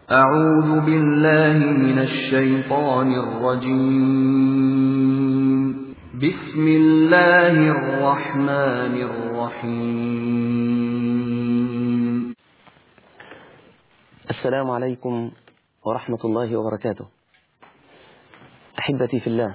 أعوذ بالله من الشيطان الرجيم بسم الله الرحمن الرحيم السلام عليكم ورحمة الله وبركاته أحبتي في الله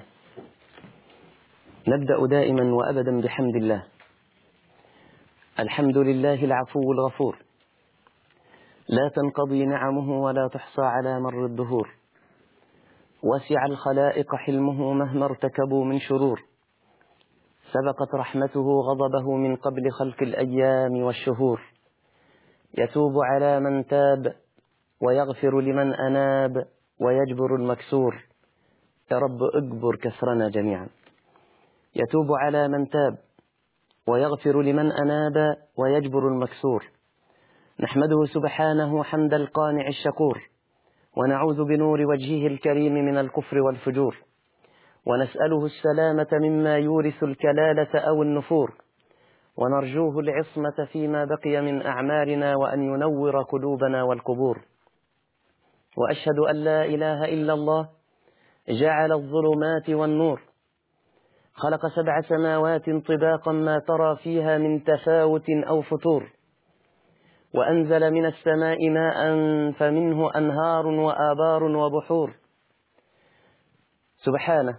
نبدأ دائما وأبدا بحمد الله الحمد لله العفو الغفور لا تنقضي نعمه ولا تحصى على مر الدهور وسع الخلائق حلمه مهما ارتكبوا من شرور سبقت رحمته غضبه من قبل خلق الأيام والشهور يتوب على من تاب ويغفر لمن أناب ويجبر المكسور يا رب اجبر كسرنا جميعا يتوب على من تاب ويغفر لمن أناب ويجبر المكسور نحمده سبحانه حمد القانع الشكور ونعوذ بنور وجهه الكريم من الكفر والفجور ونسأله السلامة مما يورث الكلالة أو النفور ونرجوه العصمة فيما بقي من أعمالنا وأن ينور قلوبنا والقبور وأشهد أن لا إله إلا الله جعل الظلمات والنور خلق سبع سماوات طباقا ما ترى فيها من تفاوت أو فتور وأنزل من السماء ماء فمنه أنهار وآبار وبحور سبحانه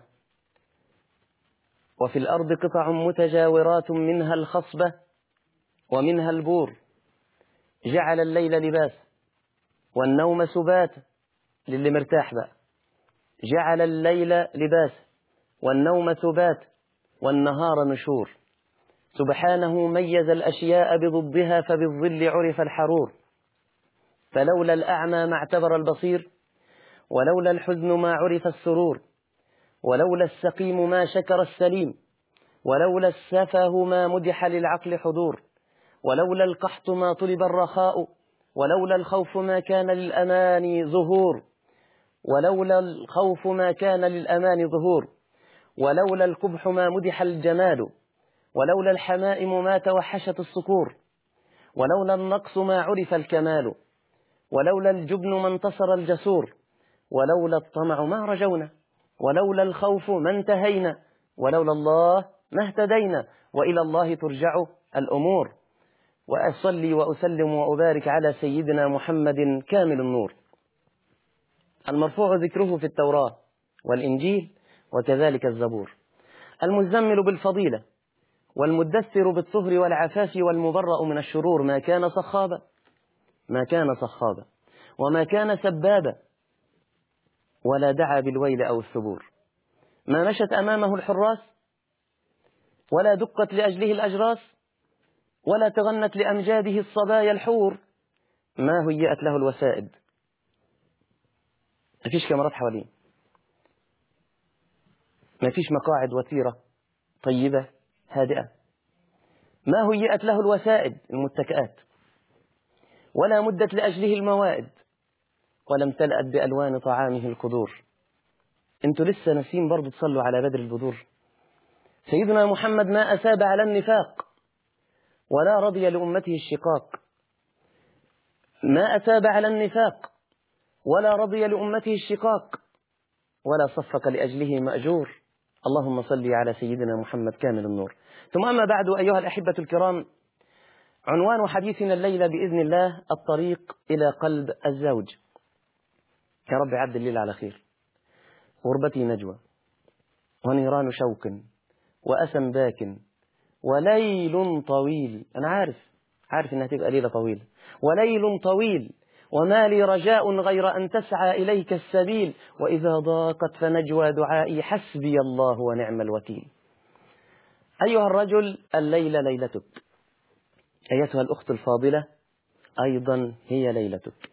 وفي الأرض قطع متجاورات منها الخصبة ومنها البور جعل الليل لباس والنوم سبات للي مرتاح بقى جعل الليل لباس والنوم ثبات والنهار نشور سبحانه ميز الأشياء بضدها فبالظل عرف الحرور فلولا الأعمى ما اعتبر البصير ولولا الحزن ما عرف السرور ولولا السقيم ما شكر السليم ولولا السفه ما مدح للعقل حضور ولولا القحط ما طلب الرخاء ولولا الخوف ما كان للأمان ظهور ولولا الخوف ما كان للأمان ظهور ولولا القبح ما مدح الجمال ولولا الحمائم ما توحشت الصقور ولولا النقص ما عرف الكمال ولولا الجبن ما انتصر الجسور ولولا الطمع ما رجونا ولولا الخوف ما انتهينا ولولا الله ما اهتدينا وإلى الله ترجع الأمور وأصلي وأسلم وأبارك على سيدنا محمد كامل النور المرفوع ذكره في التوراة والإنجيل وكذلك الزبور المزمل بالفضيلة والمدثر بالطهر والعفاف والمبرأ من الشرور ما كان صخابا ما كان صخابا وما كان سبابا ولا دعا بالويل أو الثبور ما مشت أمامه الحراس ولا دقت لأجله الأجراس ولا تغنت لأمجاده الصبايا الحور ما هيأت له الوسائد ما فيش كاميرات حواليه ما فيش مقاعد وثيرة طيبة هادئة ما هيئت له الوسائد المتكئات ولا مدت لأجله الموائد ولا امتلأت بألوان طعامه القدور انتوا لسه ناسين برضه تصلوا على بدر البدور سيدنا محمد ما أساب على النفاق ولا رضي لأمته الشقاق ما أساب على النفاق ولا رضي لأمته الشقاق ولا صفق لأجله مأجور اللهم صل على سيدنا محمد كامل النور ثم أما بعد أيها الأحبة الكرام عنوان حديثنا الليلة بإذن الله الطريق إلى قلب الزوج يا رب عبد الليل على خير غربتي نجوى ونيران شوق وأسم باك وليل طويل أنا عارف عارف إنها تبقى ليلة طويلة وليل طويل وما لي رجاء غير أن تسعى إليك السبيل وإذا ضاقت فنجوى دعائي حسبي الله ونعم الوكيل أيها الرجل الليلة ليلتك أيتها الأخت الفاضلة أيضا هي ليلتك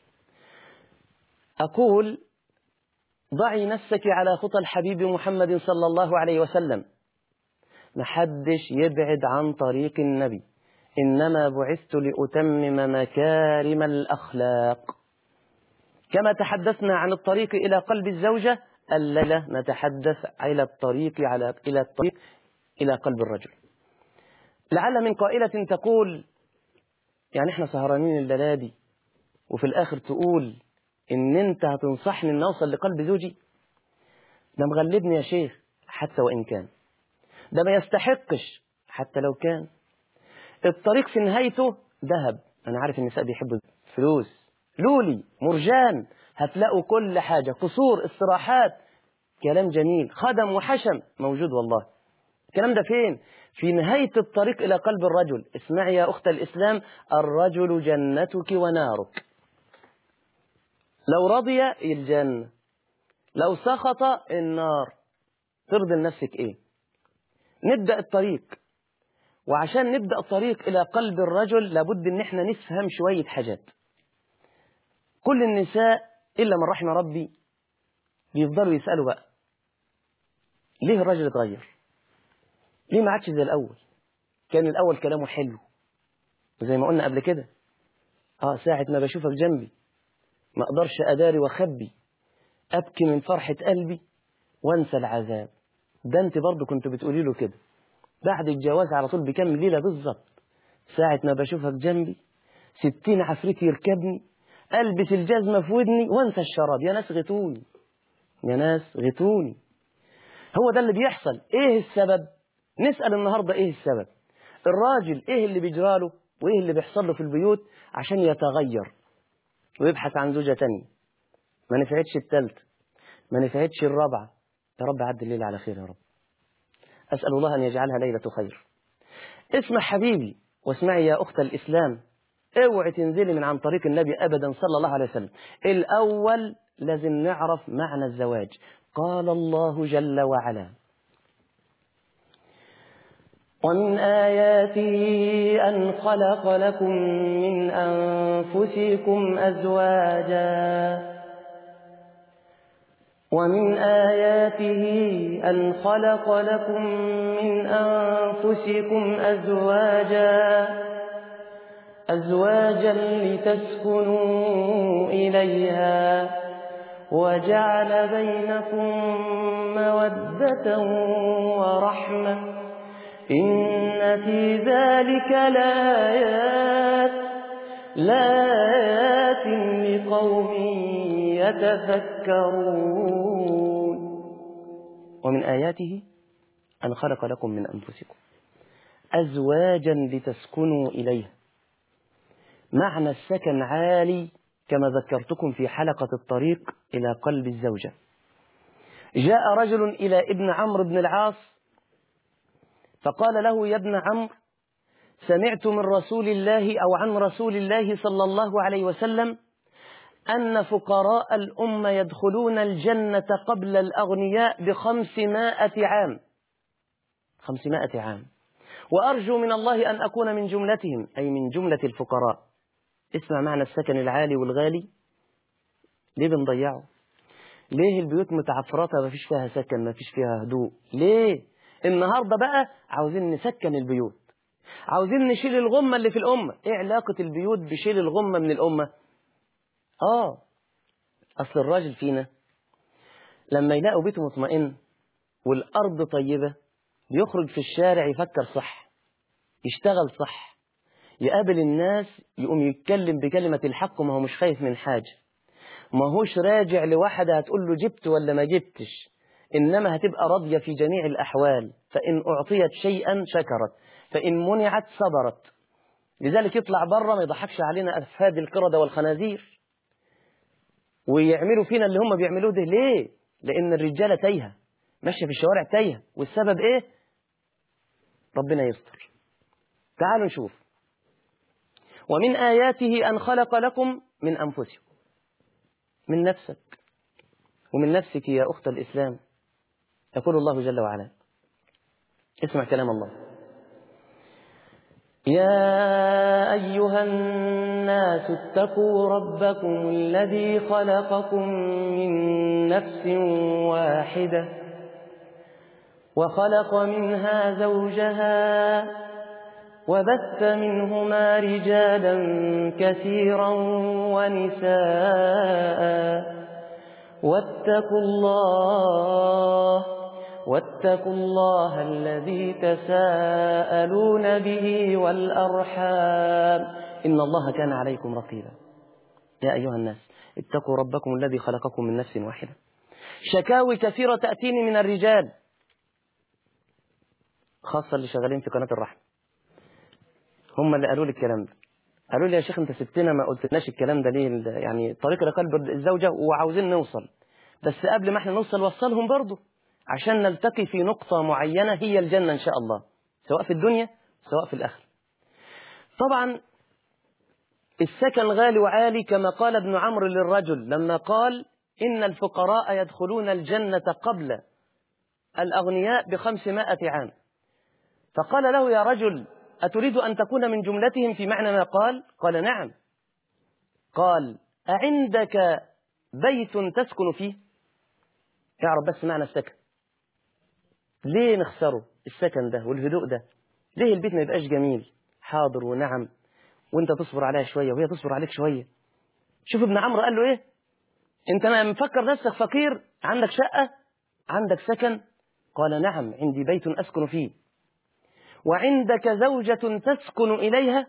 أقول ضعي نفسك على خطى الحبيب محمد صلى الله عليه وسلم محدش يبعد عن طريق النبي إنما بعثت لأتمم مكارم الأخلاق كما تحدثنا عن الطريق إلى قلب الزوجة الليلة نتحدث على الطريق على إلى الطريق إلى قلب الرجل لعل من قائلة تقول يعني احنا سهرانين الليلة دي وفي الآخر تقول إن أنت هتنصحني إن أوصل لقلب زوجي ده مغلبني يا شيخ حتى وإن كان ده ما يستحقش حتى لو كان الطريق في نهايته ذهب أنا عارف النساء بيحبوا فلوس لولي مرجان هتلاقوا كل حاجة قصور استراحات كلام جميل خدم وحشم موجود والله الكلام ده فين في نهاية الطريق إلى قلب الرجل اسمعي يا أخت الإسلام الرجل جنتك ونارك لو رضي الجنة لو سخط النار ترضي لنفسك ايه نبدأ الطريق وعشان نبدأ الطريق إلى قلب الرجل لابد ان احنا نفهم شوية حاجات كل النساء إلا من رحم ربي بيفضلوا يسألوا بقى ليه الراجل اتغير ليه ما عادش زي الأول كان الأول كلامه حلو وزي ما قلنا قبل كده اه ساعة ما بشوفك جنبي ما اقدرش اداري واخبي ابكي من فرحة قلبي وانسى العذاب ده انت برضه كنت بتقولي له كده بعد الجواز على طول بكم ليلة بالظبط ساعة ما بشوفك جنبي ستين عفريت يركبني البس الجزمة في ودني وانسى الشراب يا ناس غتوني يا ناس غتوني هو ده اللي بيحصل ايه السبب نسأل النهاردة ايه السبب الراجل ايه اللي بيجراله وايه اللي بيحصل له في البيوت عشان يتغير ويبحث عن زوجة تانية ما نفعتش التالتة ما نفعتش الرابعة يا رب عد الليل على خير يا رب أسأل الله أن يجعلها ليلة خير اسمع حبيبي واسمعي يا أخت الإسلام اوعي تنزلي من عن طريق النبي أبدا صلى الله عليه وسلم الأول لازم نعرف معنى الزواج قال الله جل وعلا ومن آياته أن خلق لكم من أنفسكم أزواجا ومن آياته أن خلق لكم من أنفسكم أزواجا أزواجا لتسكنوا إليها وجعل بينكم مودة ورحمة إن في ذلك لآيات لآيات لقوم يتفكرون ومن آياته أن خلق لكم من أنفسكم أزواجا لتسكنوا إليها معنى السكن عالي كما ذكرتكم في حلقة الطريق إلى قلب الزوجة جاء رجل إلى ابن عمرو بن العاص فقال له يا ابن عمرو سمعت من رسول الله أو عن رسول الله صلى الله عليه وسلم أن فقراء الأمة يدخلون الجنة قبل الأغنياء بخمسمائة عام خمسمائة عام وأرجو من الله أن أكون من جملتهم أي من جملة الفقراء اسمع معنى السكن العالي والغالي ليه بنضيعه ليه البيوت متعفرطة ما فيش فيها سكن ما فيش فيها هدوء ليه النهاردة بقى عاوزين نسكن البيوت عاوزين نشيل الغمة اللي في الأمة ايه علاقة البيوت بشيل الغمة من الأمة اه أصل الراجل فينا لما يلاقوا بيته مطمئن والأرض طيبة بيخرج في الشارع يفكر صح يشتغل صح يقابل الناس يقوم يتكلم بكلمة الحق ما هو مش خايف من حاجة ما هوش راجع لواحدة هتقول له جبت ولا ما جبتش إنما هتبقى راضية في جميع الأحوال فإن أعطيت شيئا شكرت فإن منعت صبرت لذلك يطلع بره ما يضحكش علينا أفهاد القردة والخنازير ويعملوا فينا اللي هم بيعملوه ده ليه لأن الرجالة تايهة ماشية في الشوارع تايهة والسبب إيه ربنا يستر تعالوا نشوف ومن آياته أن خلق لكم من أنفسكم من نفسك ومن نفسك يا أخت الإسلام يقول الله جل وعلا اسمع كلام الله يا أيها الناس اتقوا ربكم الذي خلقكم من نفس واحدة وخلق منها زوجها وبث منهما رجالا كثيرا ونساء واتقوا الله واتقوا الله الذي تساءلون به والأرحام إن الله كان عليكم رقيبا يا أيها الناس اتقوا ربكم الذي خلقكم من نفس واحدة شكاوي كثيرة تأتيني من الرجال خاصة اللي شغالين في قناة الرحمة هم اللي قالوا لي الكلام ده قالوا لي يا شيخ انت سبتنا ما قلتلناش الكلام ده ليه يعني طريق لقلب الزوجة وعاوزين نوصل بس قبل ما احنا نوصل وصلهم برضه عشان نلتقي في نقطة معينة هي الجنة إن شاء الله سواء في الدنيا سواء في الآخرة طبعا السكن غالي وعالي كما قال ابن عمرو للرجل لما قال إن الفقراء يدخلون الجنة قبل الأغنياء بخمسمائة عام فقال له يا رجل أتريد أن تكون من جملتهم في معنى ما قال قال نعم قال أعندك بيت تسكن فيه اعرف بس معنى السكن ليه نخسره السكن ده والهدوء ده ليه البيت ما يبقاش جميل حاضر ونعم وانت تصبر عليها شوية وهي تصبر عليك شوية شوف ابن عمرو قال له ايه انت ما مفكر نفسك فقير عندك شقة عندك سكن قال نعم عندي بيت أسكن فيه وعندك زوجة تسكن إليها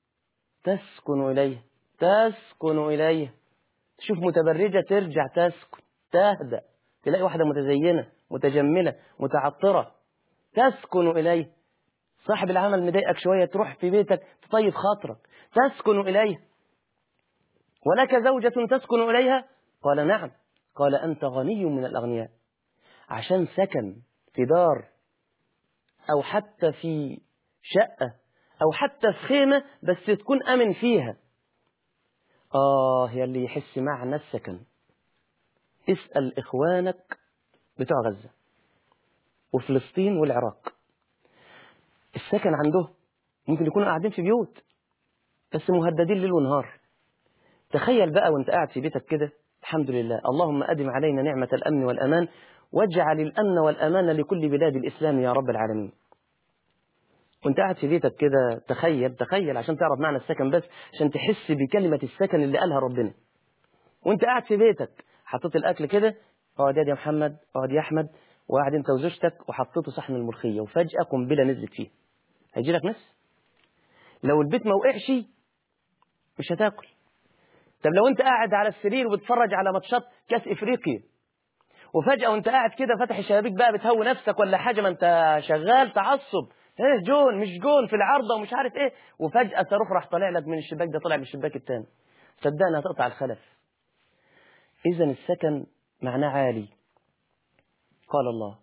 تسكن إليها تسكن إليها تشوف متبرجة ترجع تسكن تهدأ تلاقي واحدة متزينة متجملة متعطرة تسكن إليه صاحب العمل مضايقك شوية تروح في بيتك تطيب خاطرك تسكن إليه ولك زوجة تسكن إليها قال نعم قال أنت غني من الأغنياء عشان سكن في دار أو حتى في شقة أو حتى في خيمة بس تكون أمن فيها آه يا اللي يحس معنى السكن اسأل إخوانك بتوع غزة وفلسطين والعراق السكن عندهم ممكن يكونوا قاعدين في بيوت بس مهددين ليل ونهار تخيل بقى وانت قاعد في بيتك كده الحمد لله اللهم أدم علينا نعمة الأمن والأمان واجعل الأمن والأمان لكل بلاد الإسلام يا رب العالمين وانت قاعد في بيتك كده تخيل تخيل عشان تعرف معنى السكن بس عشان تحس بكلمة السكن اللي قالها ربنا وانت قاعد في بيتك حطيت الأكل كده اقعد يا محمد اقعد يا أحمد وقاعد انت وزوجتك وحطيته صحن الملوخية وفجأة قنبلة نزلت فيه هيجي لك نفس لو البيت ما وقعش مش هتاكل طب لو انت قاعد على السرير وبتتفرج على ماتشات كاس افريقيا وفجأة وانت قاعد كده فاتح الشبابيك بقى بتهوي نفسك ولا حاجة ما انت شغال تعصب ايه جون مش جون في العارضة ومش عارف ايه وفجأة صاروخ راح طالع لك من الشباك ده طالع من الشباك التاني صدقني هتقطع الخلف إذا السكن معناه عالي قال الله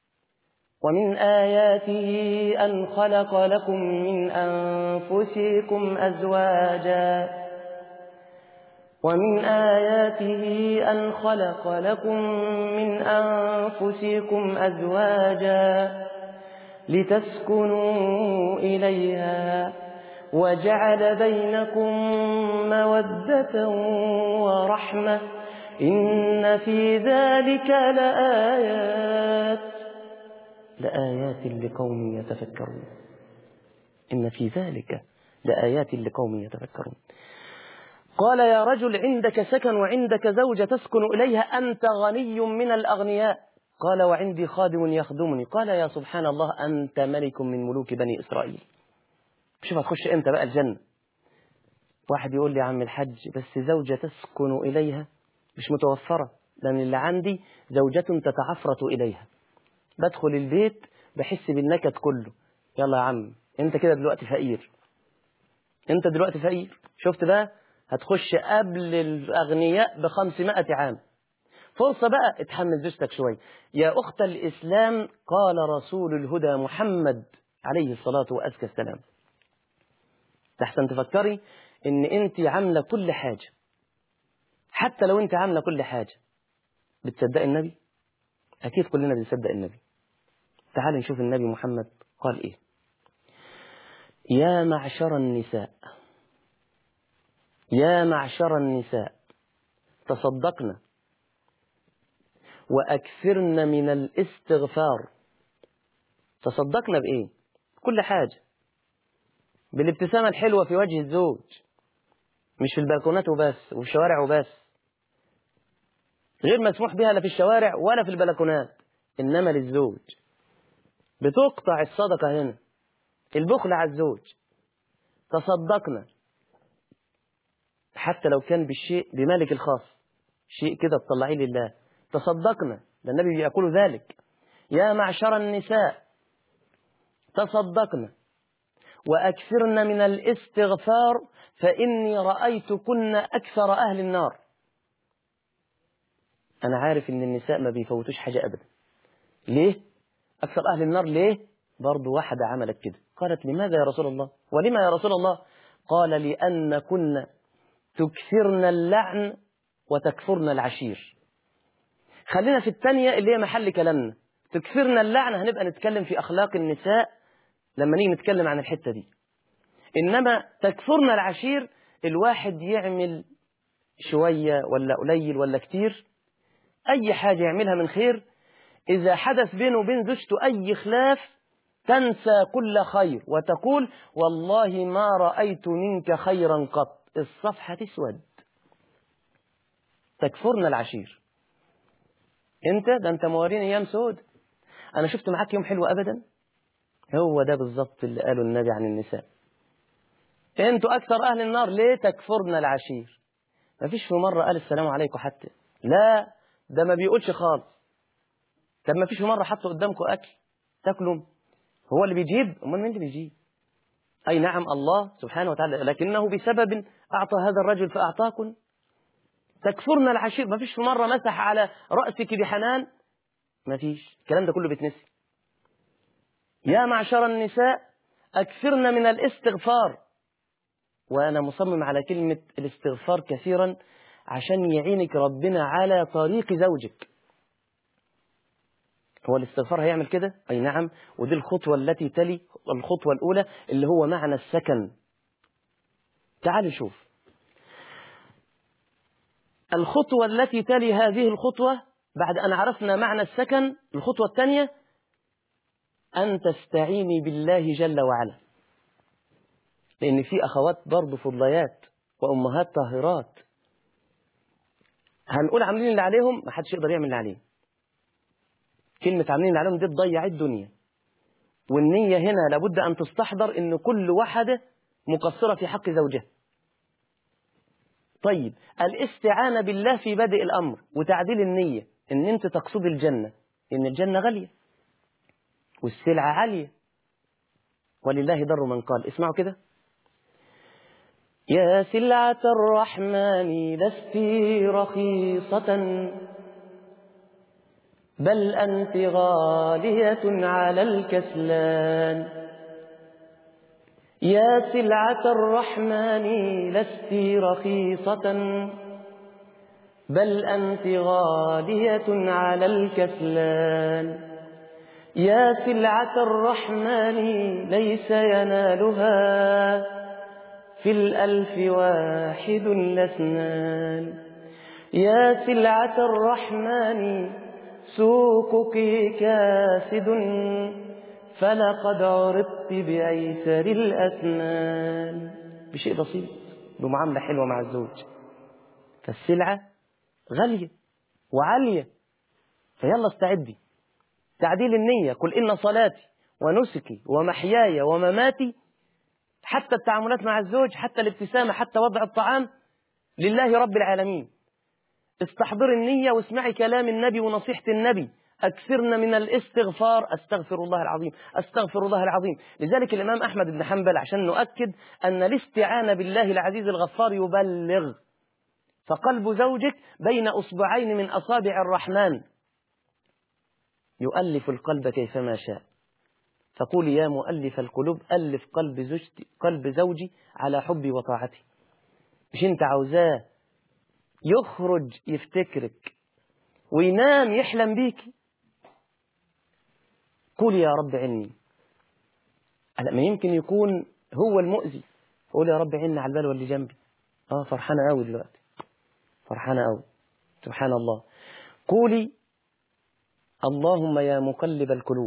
ومن آياته أن خلق لكم من أنفسكم أزواجا ومن آياته أن خلق لكم من أنفسكم أزواجا لتسكنوا إليها وجعل بينكم مودة ورحمة إن في ذلك لآيات لآيات لقوم يتفكرون إن في ذلك لآيات لقوم يتفكرون قال يا رجل عندك سكن وعندك زوجة تسكن إليها أنت غني من الأغنياء قال وعندي خادم يخدمني قال يا سبحان الله أنت ملك من ملوك بني إسرائيل شوف هتخش إمتى بقى الجنة واحد يقول لي يا عم الحج بس زوجة تسكن إليها مش متوفرة لأن اللي عندي زوجة تتعفرت إليها بدخل البيت بحس بالنكد كله يلا يا عم انت كده دلوقتي فقير انت دلوقتي فقير شفت بقى هتخش قبل الأغنياء بخمسمائة عام فرصة بقى اتحمل زوجتك شوية يا أخت الإسلام قال رسول الهدى محمد عليه الصلاة وأزكى السلام تحسن تفكري ان انت عاملة كل حاجة حتى لو انت عاملة كل حاجة بتصدق النبي أكيد كلنا بنصدق النبي تعال نشوف النبي محمد قال إيه يا معشر النساء يا معشر النساء تصدقنا وأكثرن من الاستغفار تصدقنا بإيه كل حاجة بالابتسامة الحلوة في وجه الزوج مش في البلكونات وبس وفي الشوارع وبس غير مسموح بها لا في الشوارع ولا في البلكونات إنما للزوج بتقطع الصدقة هنا البخل على الزوج تصدقنا حتى لو كان بالشيء بمالك الخاص شيء كده تطلعيه لله تصدقنا ده النبي بيقول ذلك يا معشر النساء تصدقنا وأكثرن من الاستغفار فإني رأيتكن أكثر أهل النار أنا عارف إن النساء ما بيفوتوش حاجة أبدا ليه؟ أكثر أهل النار ليه؟ برضو واحدة عملت كده قالت لماذا يا رسول الله ولما يا رسول الله قال لأن كنا تكثرن اللعن وتكفرن العشير خلينا في الثانية اللي هي محل كلامنا تكثرن اللعن هنبقى نتكلم في أخلاق النساء لما نيجي نتكلم عن الحتة دي إنما تكفرن العشير الواحد يعمل شوية ولا قليل ولا كتير أي حاجة يعملها من خير إذا حدث بينه وبين زوجته أي خلاف تنسى كل خير وتقول والله ما رأيت منك خيرا قط الصفحة تسود تكفرنا العشير انت ده انت موارين ايام سود انا شفت معاك يوم حلو ابدا هو ده بالظبط اللي قاله النبي عن النساء انتوا اكثر اهل النار ليه تكفرنا العشير ما فيش في مرة قال السلام عليكم حتى لا ده ما بيقولش خالص طب ما فيش في مرة حطوا قدامكم اكل تاكلوا هو اللي بيجيب امال مين اللي بيجيب اي نعم الله سبحانه وتعالى لكنه بسبب اعطى هذا الرجل فاعطاكم تكفرنا العشير ما فيش في مرة مسح على رأسك بحنان ما فيش الكلام ده كله بيتنسي يا معشر النساء أكثرن من الاستغفار وأنا مصمم على كلمة الاستغفار كثيرا عشان يعينك ربنا على طريق زوجك هو الاستغفار هيعمل كده أي نعم ودي الخطوة التي تلي الخطوة الأولى اللي هو معنى السكن تعالوا شوف الخطوة التي تلي هذه الخطوة بعد أن عرفنا معنى السكن الخطوة الثانية أن تستعيني بالله جل وعلا لأن في أخوات برضه فضليات وأمهات طاهرات هنقول عاملين اللي عليهم ما حدش يقدر يعمل اللي عليه كلمة عاملين اللي عليهم دي تضيع الدنيا والنية هنا لابد أن تستحضر أن كل واحدة مقصرة في حق زوجها طيب الاستعانة بالله في بدء الأمر وتعديل النية أن أنت تقصد الجنة إن الجنة غالية والسلعة عالية ولله در من قال اسمعوا كده يا سلعة الرحمن لست رخيصة بل أنت غالية على الكسلان يا سلعة الرحمن لست رخيصة بل أنت غالية على الكسلان يا سلعة الرحمن ليس ينالها في الألف واحد لسنان يا سلعة الرحمن سوقك كاسد فلقد عرضت بأيسر الأثمان بشيء بسيط بمعاملة حلوة مع الزوج فالسلعة غالية وعالية فيلا استعدي تعديل النية قل إن صلاتي ونسكي ومحياي ومماتي حتى التعاملات مع الزوج حتى الابتسامة حتى وضع الطعام لله رب العالمين استحضر النية واسمعي كلام النبي ونصيحة النبي أكثرن من الاستغفار أستغفر الله العظيم أستغفر الله العظيم لذلك الإمام أحمد بن حنبل عشان نؤكد أن الاستعانة بالله العزيز الغفار يبلغ فقلب زوجك بين أصبعين من أصابع الرحمن يؤلف القلب كيفما شاء فقول يا مؤلف القلوب ألف قلب زوجتي قلب زوجي على حبي وطاعتي مش انت عاوزاه يخرج يفتكرك وينام يحلم بيك قول يا رب عني ما يمكن يكون هو المؤذي قول يا رب عنا على البال واللي جنبي اه فرحانة قوي دلوقتي فرحانة قوي سبحان الله قولي اللهم يا مقلب القلوب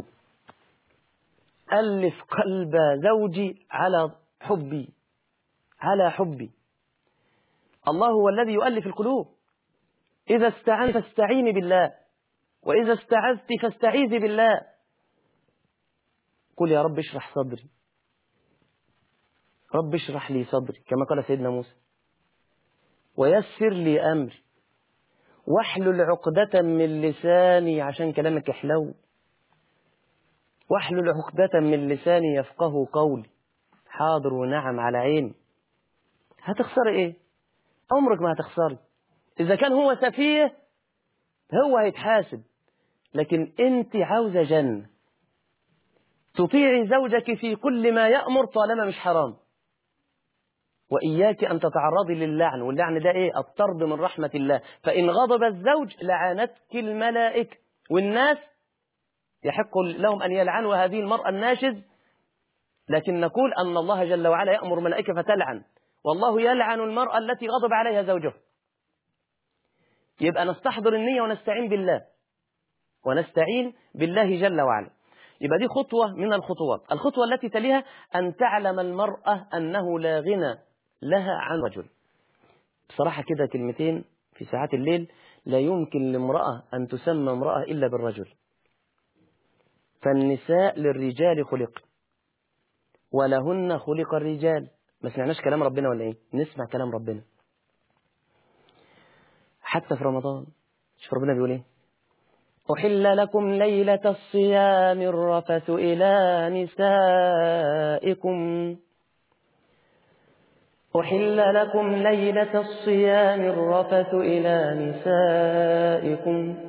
ألف قلب زوجي على حبي على حبي الله هو الذي يؤلف القلوب إذا استعنت فاستعيني بالله وإذا استعذت فاستعيذي بالله قل يا رب اشرح صدري رب اشرح لي صدري كما قال سيدنا موسى ويسر لي أمري واحلل عقدة من لساني عشان كلامك حلو واحلل عقدة من لساني يفقه قولي حاضر ونعم على عيني هتخسري ايه عمرك ما هتخسري اذا كان هو سفيه هو هيتحاسب لكن انت عاوزة جنة تطيعي زوجك في كل ما يأمر طالما مش حرام وإياك أن تتعرضي للعن واللعن ده إيه الطرد من رحمة الله فإن غضب الزوج لعنتك الملائكة والناس يحق لهم أن يلعنوا هذه المرأة الناشز لكن نقول أن الله جل وعلا يأمر ملائكة فتلعن والله يلعن المرأة التي غضب عليها زوجها يبقى نستحضر النية ونستعين بالله ونستعين بالله جل وعلا يبقى دي خطوة من الخطوات الخطوة التي تليها أن تعلم المرأة أنه لا غنى لها عن رجل بصراحة كده كلمتين في ساعات الليل لا يمكن لامرأة أن تسمى امرأة إلا بالرجل فالنساء للرجال خلق ولهن خلق الرجال ما سمعناش كلام ربنا ولا ايه نسمع كلام ربنا حتى في رمضان شوف ربنا بيقول ايه أحل لكم ليلة الصيام الرفث إلى نسائكم أحل لكم ليلة الصيام الرفث إلى نسائكم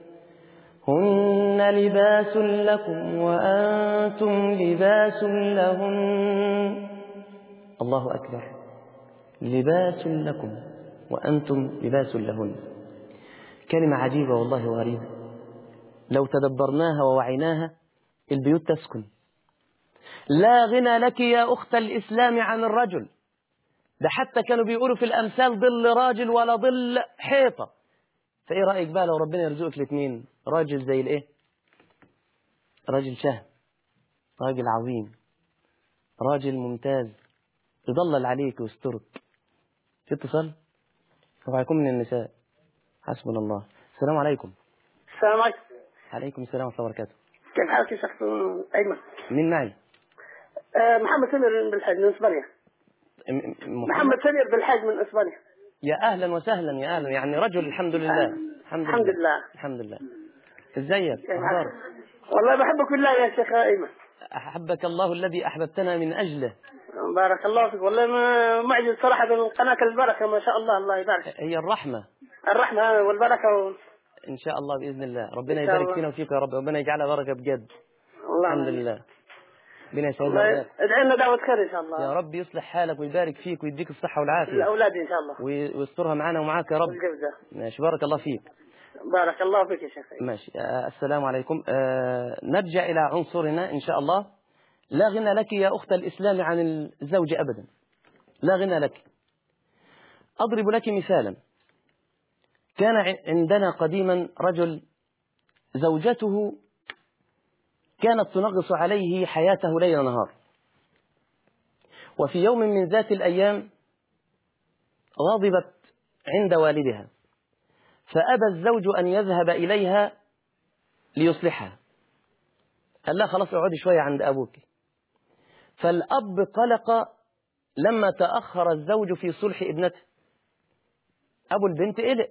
هن لباس لكم وأنتم لباس لهن الله أكبر لباس لكم وأنتم لباس لهن كلمة عجيبة والله وغريبة لو تدبرناها ووعيناها البيوت تسكن لا غنى لك يا أخت الإسلام عن الرجل ده حتى كانوا بيقولوا في الأمثال ظل راجل ولا ظل حيطة فإيه رأيك بقى لو ربنا يرزقك الاثنين راجل زي الإيه راجل شهم راجل عظيم راجل ممتاز يضلل عليك ويسترك في اتصال اوعى يكون من النساء حسبنا الله السلام عليكم السلام عليكم عليكم السلام ورحمة الله وبركاته كيف حالك يا شيخ أيمن؟ مين معي آه محمد سمير بالحاج من إسبانيا م- م- محمد سمير بالحاج من إسبانيا يا أهلا وسهلا يا أهلا يعني رجل الحمد لله الحمد, الحمد لله. الحمد لله ازيك كيف أخبارك حالك؟ والله بحبك بالله يا شيخ أيمن أحبك الله الذي أحببتنا من أجله بارك الله فيك والله ما معجز صراحة بالقناة البركة ما شاء الله الله يبارك هي الرحمة الرحمة والبركة و... إن شاء الله بإذن الله ربنا إن شاء يبارك الله. فينا وفيك يا رب ربنا يجعلها بركة بجد الله الحمد لله ربنا يسعدنا الله وإياك. ادعي لنا دعوة خير إن شاء الله يا رب يصلح حالك ويبارك فيك ويديك الصحة والعافية الأولاد إن شاء الله وي- ويسترها معنا ومعاك يا رب والجوزة ماشي بارك الله فيك بارك الله فيك يا شيخ أيمن. ماشي آه السلام عليكم آه نرجع إلى عنصرنا إن شاء الله لا غنى لك يا أخت الإسلام عن الزوج أبدا لا غنى لك أضرب لك مثالا كان ع- عندنا قديما رجل زوجته كانت تنغص عليه حياته ليل نهار وفي يوم من ذات الأيام غضبت عند والدها فأبى الزوج أن يذهب إليها ليصلحها قال لها خلاص اقعدي شوية عند أبوك فالأب قلق لما تأخر الزوج في صلح ابنته أبو البنت قلق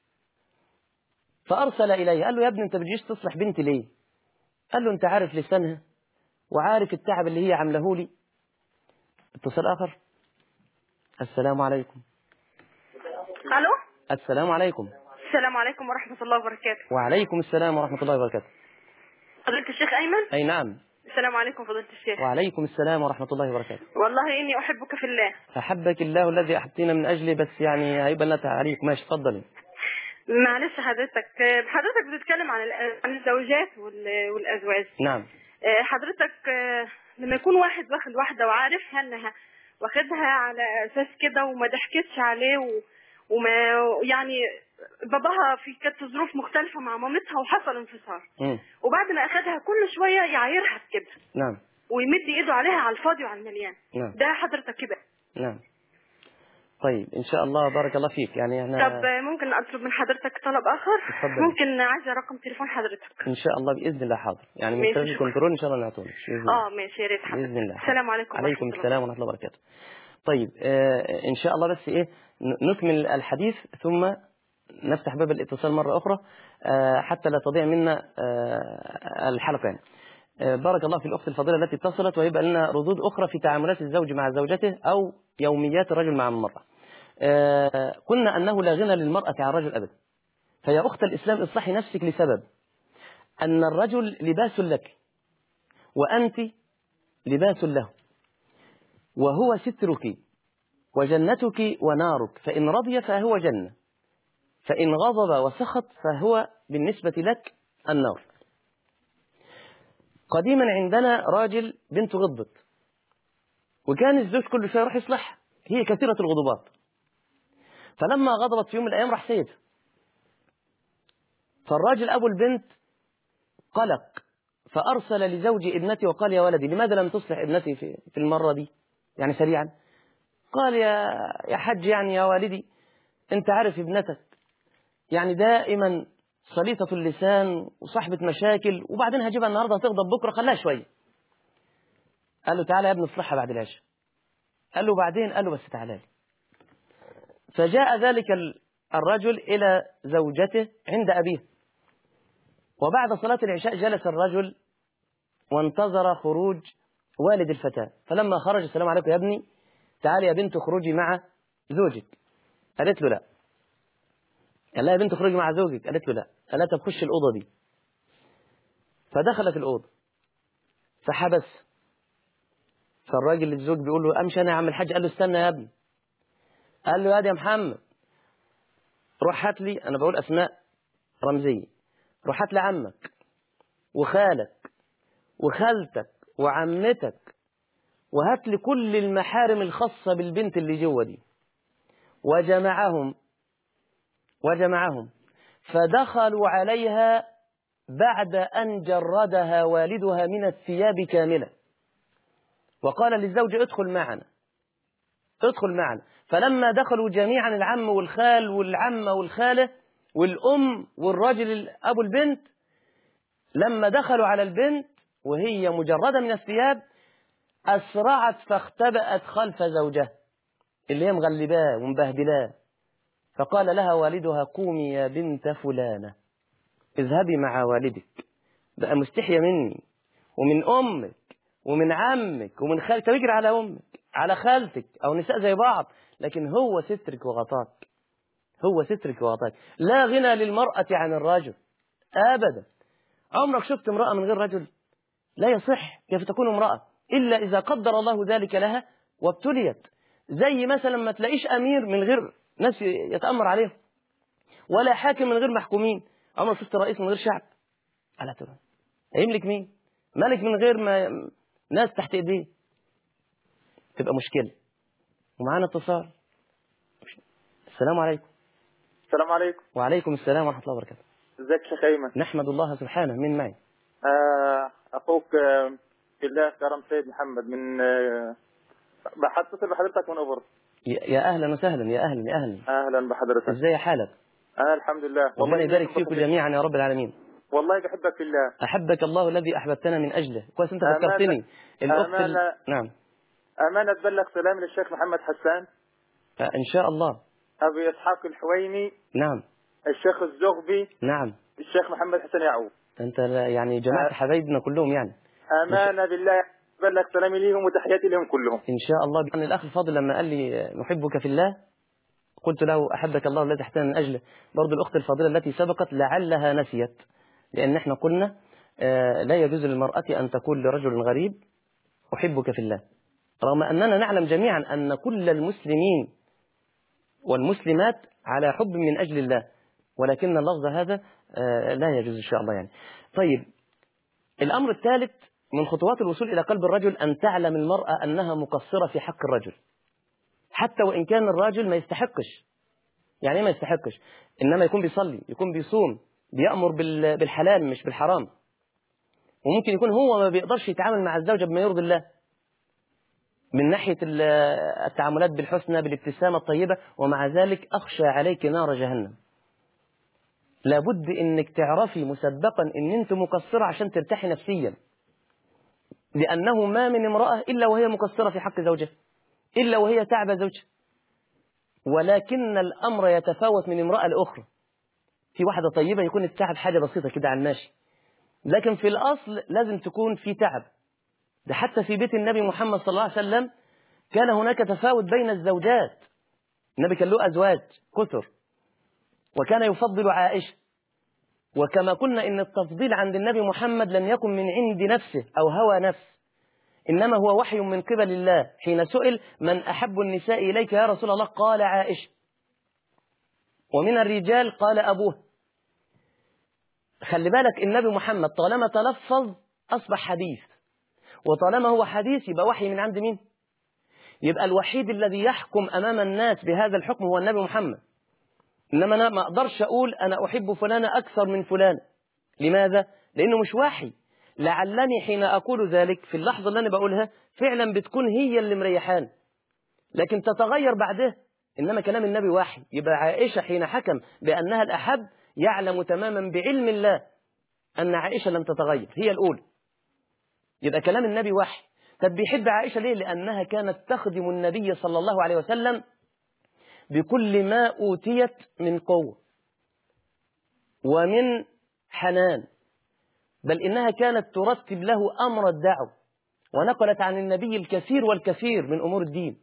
فأرسل إليه قال له يا ابني أنت بتجيش تصلح بنتي ليه قال له أنت عارف لسانها وعارف التعب اللي هي عامله لي اتصال آخر السلام عليكم الو السلام عليكم السلام عليكم ورحمه الله وبركاته وعليكم السلام ورحمة الله وبركاته فضيله الشيخ ايمن أي نعم السلام عليكم فضيله الشيخ وعليكم السلام ورحمة الله وبركاته والله اني احبك في الله أحبك الله الذي أحبتنا من أجله بس يعني هيبقى لنا تعليق ماشي اتفضلي معلش حضرتك حضرتك بتتكلم عن ال- عن الزوجات وال- والازواج نعم آه، حضرتك آه، لما يكون واحد واخد واحده وعارفها انها واخدها على اساس كده وما ضحكتش عليه و... وما يعني باباها في كانت ظروف مختلفه مع مامتها وحصل انفصال مم. وبعد ما اخدها كل شويه يعايرها بكده نعم ويمد ايده عليها على الفاضي وعلى المليان نعم ده حضرتك كده نعم طيب إن شاء الله بارك الله فيك يعني احنا طب ممكن اطلب من حضرتك طلب اخر اتفضل. ممكن عايزه رقم تليفون حضرتك إن شاء الله بإذن الله حاضر يعني من ماشي، خلال شكرا. الكنترول إن شاء الله نعطونك بإذن الله اه ماشي يا ريت حضرتك بإذن الله السلام عليكم عليكم ورحمة الله. السلام ورحمة الله وبركاته طيب آه إن شاء الله بس إيه ن- نكمل الحديث ثم نفتح باب الاتصال مرة أخرى آه، حتى لا تضيع منا آه، الحلقة يعني. آه، بارك الله في الأخت الفضيلة التي اتصلت ويبقى لنا ردود أخرى في تعاملات الزوج مع زوجته أو يوميات الرجل مع المرأة آه، قلنا أنه لا غنى للمرأة عن الرجل أبدا فيا أخت الإسلام اصلحي نفسك لسبب أن الرجل لباس لك وأنت لباس له وهو سترك وجنتك ونارك فإن رضي فهو جنة فإن غضب وسخط فهو بالنسبة لك النار قديما عندنا راجل بنته غضبت وكان الزوج كل شويه يروح يصلحها هي كثيرة الغضبات فلما غضبت في يوم من الأيام راح سيدها فالراجل أبو البنت قلق فأرسل لزوج ابنتي وقال يا ولدي لماذا لم تصلح ابنتي في, في المرة دي يعني سريعا قال يا يا حج يعني يا والدي أنت عارف ابنتك يعني دائما صليطة اللسان وصاحبة مشاكل وبعدين هجيبها النهاردة هتغضب بكرة خليها شوية قال له تعالى يا ابن اصلحها بعد العشاء قال له بعدين قال له بس تعالى لي فجاء ذلك ال- الرجل إلى زوجته عند أبيه وبعد صلاة العشاء جلس الرجل وانتظر خروج والد الفتاة فلما خرج السلام عليكم يا ابني تعالي يا بنت اخرجي مع زوجك قالت له لا قال لها يا بنت اخرجي مع زوجك قالت له لا قال لها طب خش الأوضة دي فدخلت الأوضة فحبس فالراجل الزوج بيقول له امشي انا يا عم الحاج قال له استنى يا ابني قال له يا دي يا محمد روح هات لي انا بقول اسماء رمزيه روح هات لي عمك وخالك وخالتك وعمتك وهات لي كل المحارم الخاصه بالبنت اللي جوه دي وجمعهم وجمعهم فدخلوا عليها بعد ان جردها والدها من الثياب كامله وقال للزوج ادخل معنا ادخل معنا فلما دخلوا جميعا العم والخال والعمة والخالة والأم والراجل أبو البنت لما دخلوا على البنت وهي مجردة من الثياب أسرعت فاختبأت خلف زوجها اللي هي مغلباه ومبهدلاه فقال لها والدها قومي يا بنت فلانة اذهبي مع والدك بقى مستحية مني ومن أمك ومن عمك ومن خالك تجري على أمك على خالتك أو نساء زي بعض لكن هو سترك وغطاك هو سترك وغطاك لا غنى للمرأة عن الرجل أبدا عمرك شفت امرأة من غير رجل لا يصح كيف تكون امرأة إلا إذا قدر الله ذلك لها وابتليت زي مثلا ما تلاقيش أمير من غير ناس يتأمر عليهم ولا حاكم من غير محكومين عمرك شفت رئيس من غير شعب ألا ترى هيملك مين ملك من غير ما ناس تحت ايديه تبقى مشكلة ومعانا اتصال السلام عليكم السلام عليكم وعليكم السلام ورحمة الله وبركاته ازيك يا شيخ ايمن نحمد الله سبحانه من معي آه اخوك آه، في الله كرم سيد محمد من آه بحتصل بحضرتك من اوبر يا يا أهلا وسهلا يا أهلا يا أهلا اهلا بحضرتك ازاي حالك انا الحمد لله ربنا يبارك بحبك فيكم في- جميعا يا رب العالمين والله بحبك في الله أحبك الله الذي أحببتنا من أجله كويس أنت أمانة- فكرتني الأخت ال... أمانة. نعم امانه تبلغ سلامي للشيخ محمد حسان آه، إن شاء الله ابي اسحاق الحويني نعم الشيخ الزغبي نعم الشيخ محمد حسن يعقوب أنت لا- يعني جمعت آه. حبايبنا كلهم يعني امانه بالله بلغ سلامي ليهم وتحياتي لهم كلهم إن شاء الله يعني الأخ الفاضل لما قال لي نحبك في الله قلت له أحبك الله الذي احتنا من أجله برضو الأخت الفاضلة التي سبقت لعلها نسيت لأن احنا قلنا آه، لا يجوز للمرأة أن تقول لرجل غريب أحبك في الله رغم أننا نعلم جميعا أن كل المسلمين والمسلمات على حب من أجل الله ولكن اللفظ هذا آه، لا يجوز إن شاء الله يعني طيب الأمر الثالث من خطوات الوصول إلى قلب الرجل أن تعلم المرأة أنها مقصرة في حق الرجل حتى وإن كان الراجل ما يستحقش يعني إيه ما يستحقش إنما يكون بيصلي يكون بيصوم بيأمر بال- بالحلال مش بالحرام وممكن يكون هو ما بيقدرش يتعامل مع الزوجة بما يرضي الله من ناحية ال- التعاملات بالحسنى بالابتسامة الطيبة ومع ذلك أخشى عليك نار جهنم لابد انك تعرفي مسبقا ان انت مقصرة عشان ترتاحي نفسيا لانه ما من امرأة الا وهي مقصرة في حق زوجها الا وهي تعب زوجها ولكن الامر يتفاوت من امرأة لاخرى في واحدة طيبة يكون التعب حاجة بسيطة كده على الماشي لكن في الأصل لازم تكون في تعب ده حتى في بيت النبي محمد صلى الله عليه وسلم كان هناك تفاوت بين الزوجات النبي كان له أزواج كثر وكان يفضل عائشة وكما قلنا إن التفضيل عند النبي محمد لم يكن من عند نفسه أو هوى نفس إنما هو وحي من قبل الله حين سئل من أحب النساء إليك يا رسول الله قال عائشة ومن الرجال قال أبوه خلي بالك النبي محمد طالما تلفظ أصبح حديث وطالما هو حديث يبقى وحي من عند مين يبقى الوحيد الذي يحكم أمام الناس بهذا الحكم هو النبي محمد إنما أنا ما أقدرش أقول أنا أحب فلانة أكثر من فلان لماذا؟ لأنه مش وحي لعلني حين أقول ذلك في اللحظة اللي أنا بقولها فعلا بتكون هي اللي مريحان لكن تتغير بعدها إنما كلام النبي وحي يبقى عائشة حين حكم بأنها الأحب يعلم تماما بعلم الله أن عائشة لم تتغير هي الأولى يبقى كلام النبي وحي طب بيحب عائشة ليه لأنها كانت تخدم النبي صلى الله عليه وسلم بكل ما أوتيت من قوة ومن حنان بل إنها كانت ترتب له أمر الدعوة ونقلت عن النبي الكثير والكثير من أمور الدين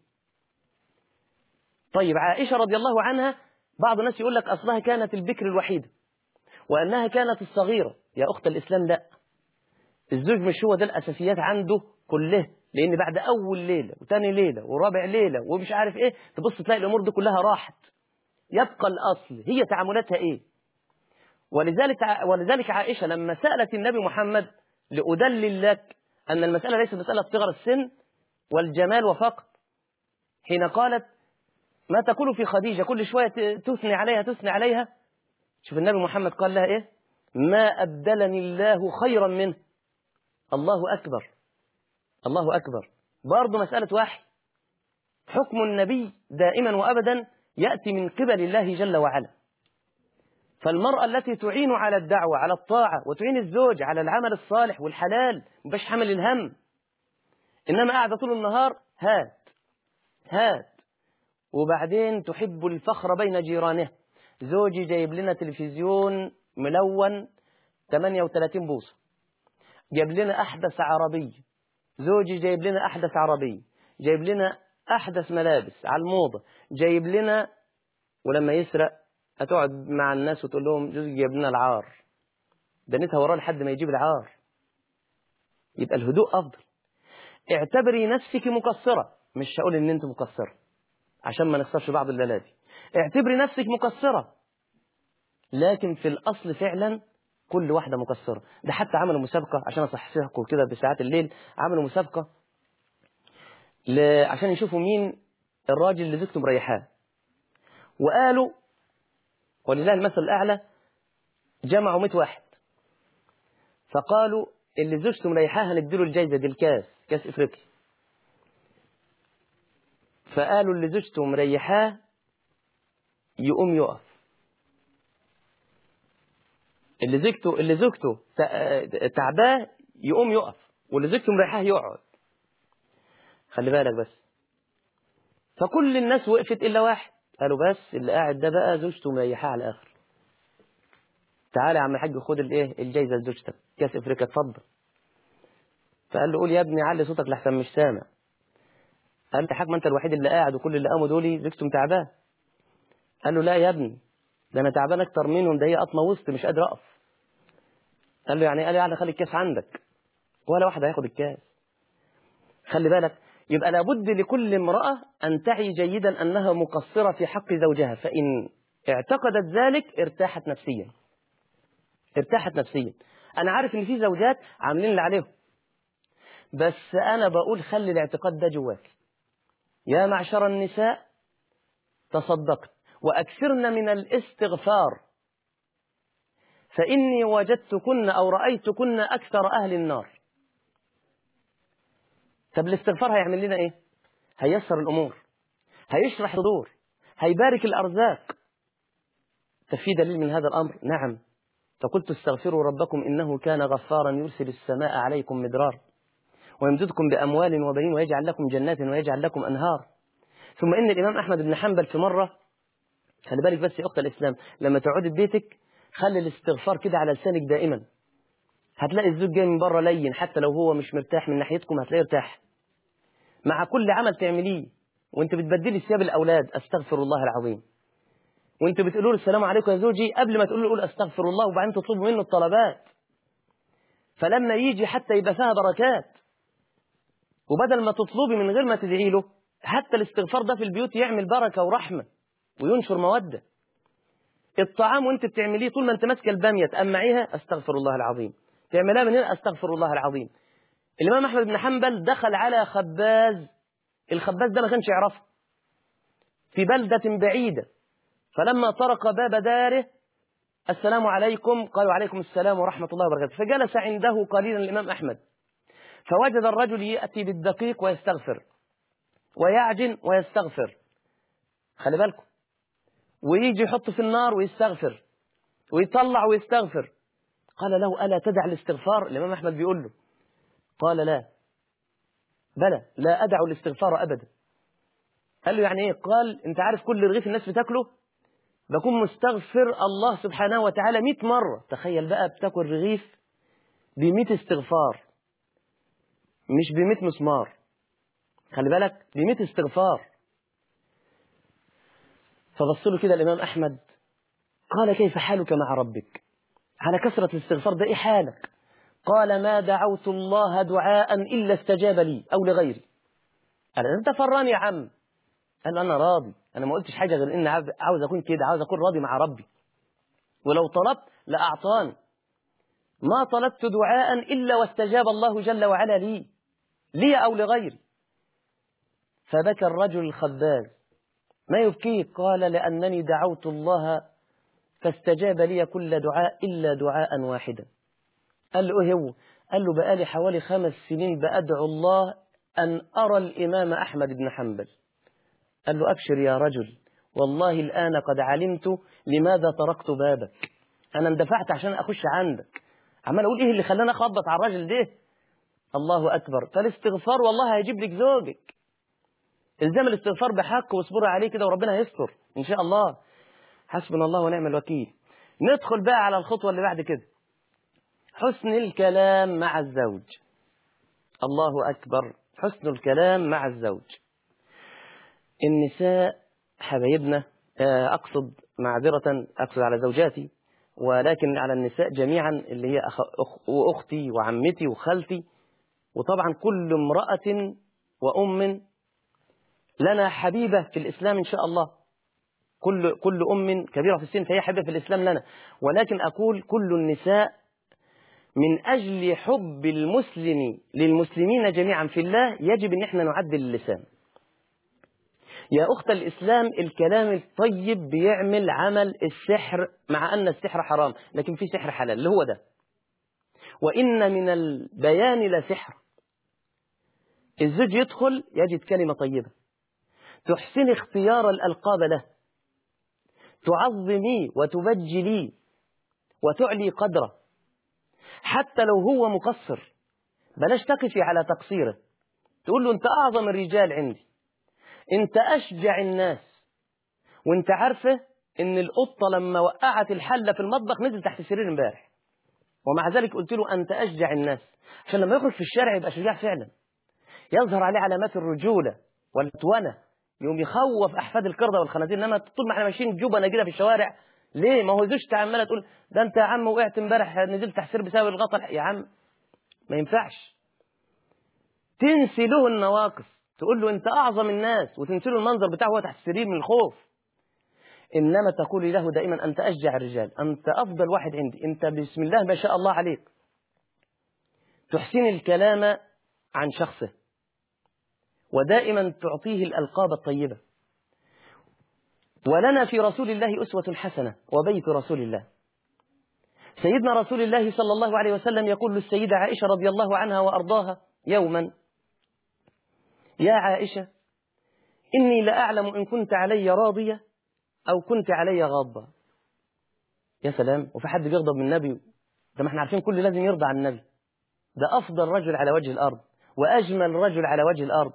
طيب عائشة رضي الله عنها بعض الناس يقول لك أصلها كانت البكر الوحيدة وأنها كانت الصغيرة يا أخت الإسلام لا الزوج مش هو ده الأساسيات عنده كله لأن بعد أول ليلة وتاني ليلة ورابع ليلة ومش عارف إيه تبص تلاقي الأمور دي كلها راحت يبقى الأصل هي تعاملاتها إيه ولذلك ولذلك عائشة لما سألت النبي محمد لأدلل لك أن المسألة ليست مسألة صغر السن والجمال وفقط حين قالت ما تقول في خديجة كل شوية تثني عليها تثني عليها شوف النبي محمد قال لها إيه ما أبدلني الله خيرا منه الله أكبر الله أكبر برضه مسألة وحي حكم النبي دائما وأبدا يأتي من قبل الله جل وعلا فالمرأة التي تعين على الدعوة على الطاعة وتعين الزوج على العمل الصالح والحلال مبقاش حمل الهم إنما قاعدة طول النهار هات هات وبعدين تحب الفخر بين جيرانه زوجي جايب لنا تلفزيون ملون 38 بوصة جايب لنا أحدث عربية زوجي جايب لنا أحدث عربية جايب لنا أحدث ملابس على الموضة جايب لنا ولما يسرق هتقعد مع الناس وتقول لهم جوزي جايب لنا العار دنيتها وراه لحد ما يجيب العار يبقى الهدوء أفضل اعتبري نفسك مقصرة مش هقول ان انت مقصرة عشان ما نخسرش بعض الليالي اعتبري نفسك مقصرة لكن في الأصل فعلا كل واحدة مقصرة ده حتى عملوا مسابقة عشان أصحصحكم كده بساعات الليل عملوا مسابقة ل... عشان يشوفوا مين الراجل اللي زوجته مريحاه وقالوا ولله المثل الأعلى جمعوا 100 واحد فقالوا اللي زوجته مريحاه هنديله الجايزة دي الكاس كاس إفريقيا فقالوا اللي زوجته مريحاه يقوم يقف اللي زوجته اللي زوجته تعباه يقوم يقف واللي زوجته مريحاه يقعد خلي بالك بس فكل الناس وقفت الا واحد قالوا بس اللي قاعد ده بقى زوجته مريحاه على الاخر تعالى يا عم الحاج خد الايه الجايزه لزوجتك كاس افريقيا اتفضل فقال له قول يا ابني علي صوتك لحسن مش سامع قال له حاج ما انت الوحيد اللي قاعد وكل اللي قاموا دول زوجته تعباه قال له لا يا ابني ده انا تعبان اكتر منهم ده هي قطمه وسط مش قادر اقف قال له يعني قال يعني خلي الكاس عندك ولا واحد هياخد الكاس خلي بالك يبقى لابد لكل امرأة أن تعي جيدا أنها مقصرة في حق زوجها فإن اعتقدت ذلك ارتاحت نفسيا ارتاحت نفسيا أنا عارف إن في زوجات عاملين اللي عليهم بس أنا بقول خلي الاعتقاد ده جواك يا معشر النساء تصدقت وأكثرن من الاستغفار فإني وجدتكن أو رأيتكن أكثر أهل النار طب الاستغفار هيعمل لنا إيه هيسر الأمور هيشرح صدور هيبارك الأرزاق ففي دليل من هذا الأمر نعم فقلت استغفروا ربكم إنه كان غفارا يرسل السماء عليكم مدرار ويمددكم بأموال وبنين ويجعل لكم جنات ويجعل لكم أنهار ثم إن الإمام أحمد بن حنبل في مرة خلي بالك بس يا أخت الإسلام لما تقعدي في بيتك خلي الاستغفار كده على لسانك دائما هتلاقي الزوج جاي من بره لين حتى لو هو مش مرتاح من ناحيتكم هتلاقيه ارتاح مع كل عمل تعمليه وانت بتبدلي ثياب الاولاد استغفر الله العظيم وانت بتقولوا له السلام عليكم يا زوجي قبل ما تقول له قول استغفر الله وبعدين تطلبوا منه الطلبات فلما يجي حتى يبقى فيها بركات وبدل ما تطلبي من غير ما تدعي له حتى الاستغفار ده في البيوت يعمل بركة ورحمة وينشر مودة الطعام وانت بتعمليه طول ما انت ماسكه الباميه تقمعيها استغفر الله العظيم تعملها من هنا استغفر الله العظيم الامام احمد بن حنبل دخل على خباز الخباز ده ما كانش يعرفه في بلدة بعيدة فلما طرق باب داره السلام عليكم قالوا عليكم السلام ورحمة الله وبركاته فجلس عنده قليلا الإمام أحمد فوجد الرجل يأتي بالدقيق ويستغفر ويعجن ويستغفر خلي بالكم ويجي يحط في النار ويستغفر ويطلع ويستغفر قال له ألا تدع الاستغفار الإمام أحمد بيقول له قال لا بلى لا أدع الاستغفار أبدا قال له يعني إيه قال أنت عارف كل رغيف الناس بتاكله بكون مستغفر الله سبحانه وتعالى 100 مرة تخيل بقى بتاكل رغيف ب 100 استغفار مش ب 100 مسمار خلي بالك ب 100 استغفار فبص له كده الإمام أحمد قال كيف حالك مع ربك على كثرة الاستغفار ده إيه حالك قال ما دعوت الله دعاء إلا استجاب لي أو لغيري قال أنت فران يا عم قال أنا راضي أنا ما قلتش حاجة غير إن عاوز أكون كده عاوز أكون راضي مع ربي ولو طلبت لأعطاني ما طلبت دعاء إلا واستجاب الله جل وعلا لي لي أو لغيري فبكى الرجل الخباز ما يبكيك قال لأنني دعوت الله فاستجاب لي كل دعاء إلا دعاء واحدا قال له إيه هو قال له بقالي حوالي خمس سنين بأدعو الله أن أرى الإمام أحمد بن حنبل قال له أبشر يا رجل والله الآن قد علمت لماذا تركت بابك أنا اندفعت عشان أخش عندك عمال أقول إيه اللي خلاني أخبط على الراجل ده الله أكبر فالاستغفار والله هيجيب لك زوجك الزام الاستغفار بحق واصبروا عليه كده وربنا هيستر إن شاء الله حسبنا الله ونعم الوكيل ندخل بقى على الخطوة اللي بعد كده حسن الكلام مع الزوج الله أكبر حسن الكلام مع الزوج النساء حبايبنا أقصد معذرة أقصد على زوجاتي ولكن على النساء جميعا اللي هي أخ... وأختي وعمتي وخالتي وطبعا كل امرأة وأم لنا حبيبة في الإسلام إن شاء الله كل كل أم كبيرة في السن فهي حبيبة في الإسلام لنا ولكن أقول كل النساء من أجل حب المسلم للمسلمين جميعا في الله يجب أن احنا نعدل اللسان يا أخت الإسلام الكلام الطيب بيعمل عمل السحر مع أن السحر حرام لكن في سحر حلال اللي هو ده وإن من البيان لسحر الزوج يدخل يجد كلمة طيبة تحسن اختيار الألقاب له تعظميه وتبجليه وتعلي قدره حتى لو هو مقصر بلاش تقفي على تقصيره تقول له انت اعظم الرجال عندي انت اشجع الناس وانت عارفه ان القطه لما وقعت الحله في المطبخ نزل تحت السرير امبارح ومع ذلك قلت له انت اشجع الناس عشان لما يخرج في الشارع يبقى شجاع فعلا يظهر عليه علامات الرجوله والتونه يوم يخوف احفاد القرده والخنازير انما طول ما احنا ماشيين جبنه كده في الشوارع ليه ما هو زوجتي عماله تقول ده انت يا عم وقعت امبارح نزلت تحت سرير بسبب الغطا يا عم ما ينفعش تنسي له النواقص تقول له انت اعظم الناس وتنسي له المنظر بتاعه هو تحت السرير من الخوف انما تقولي له دائما انت اشجع الرجال انت افضل واحد عندي انت بسم الله ما شاء الله عليك تحسن الكلام عن شخصه ودائما تعطيه الالقاب الطيبه ولنا في رسول الله أسوة حسنة وبيت رسول الله سيدنا رسول الله صلى الله عليه وسلم يقول للسيدة عائشة رضي الله عنها وأرضاها يوما يا عائشة إني لأعلم إن كنت علي راضية أو كنت علي غاضبة يا سلام وفي حد بيغضب من النبي ده ما احنا عارفين كل لازم يرضى عن النبي ده أفضل رجل على وجه الأرض وأجمل رجل على وجه الأرض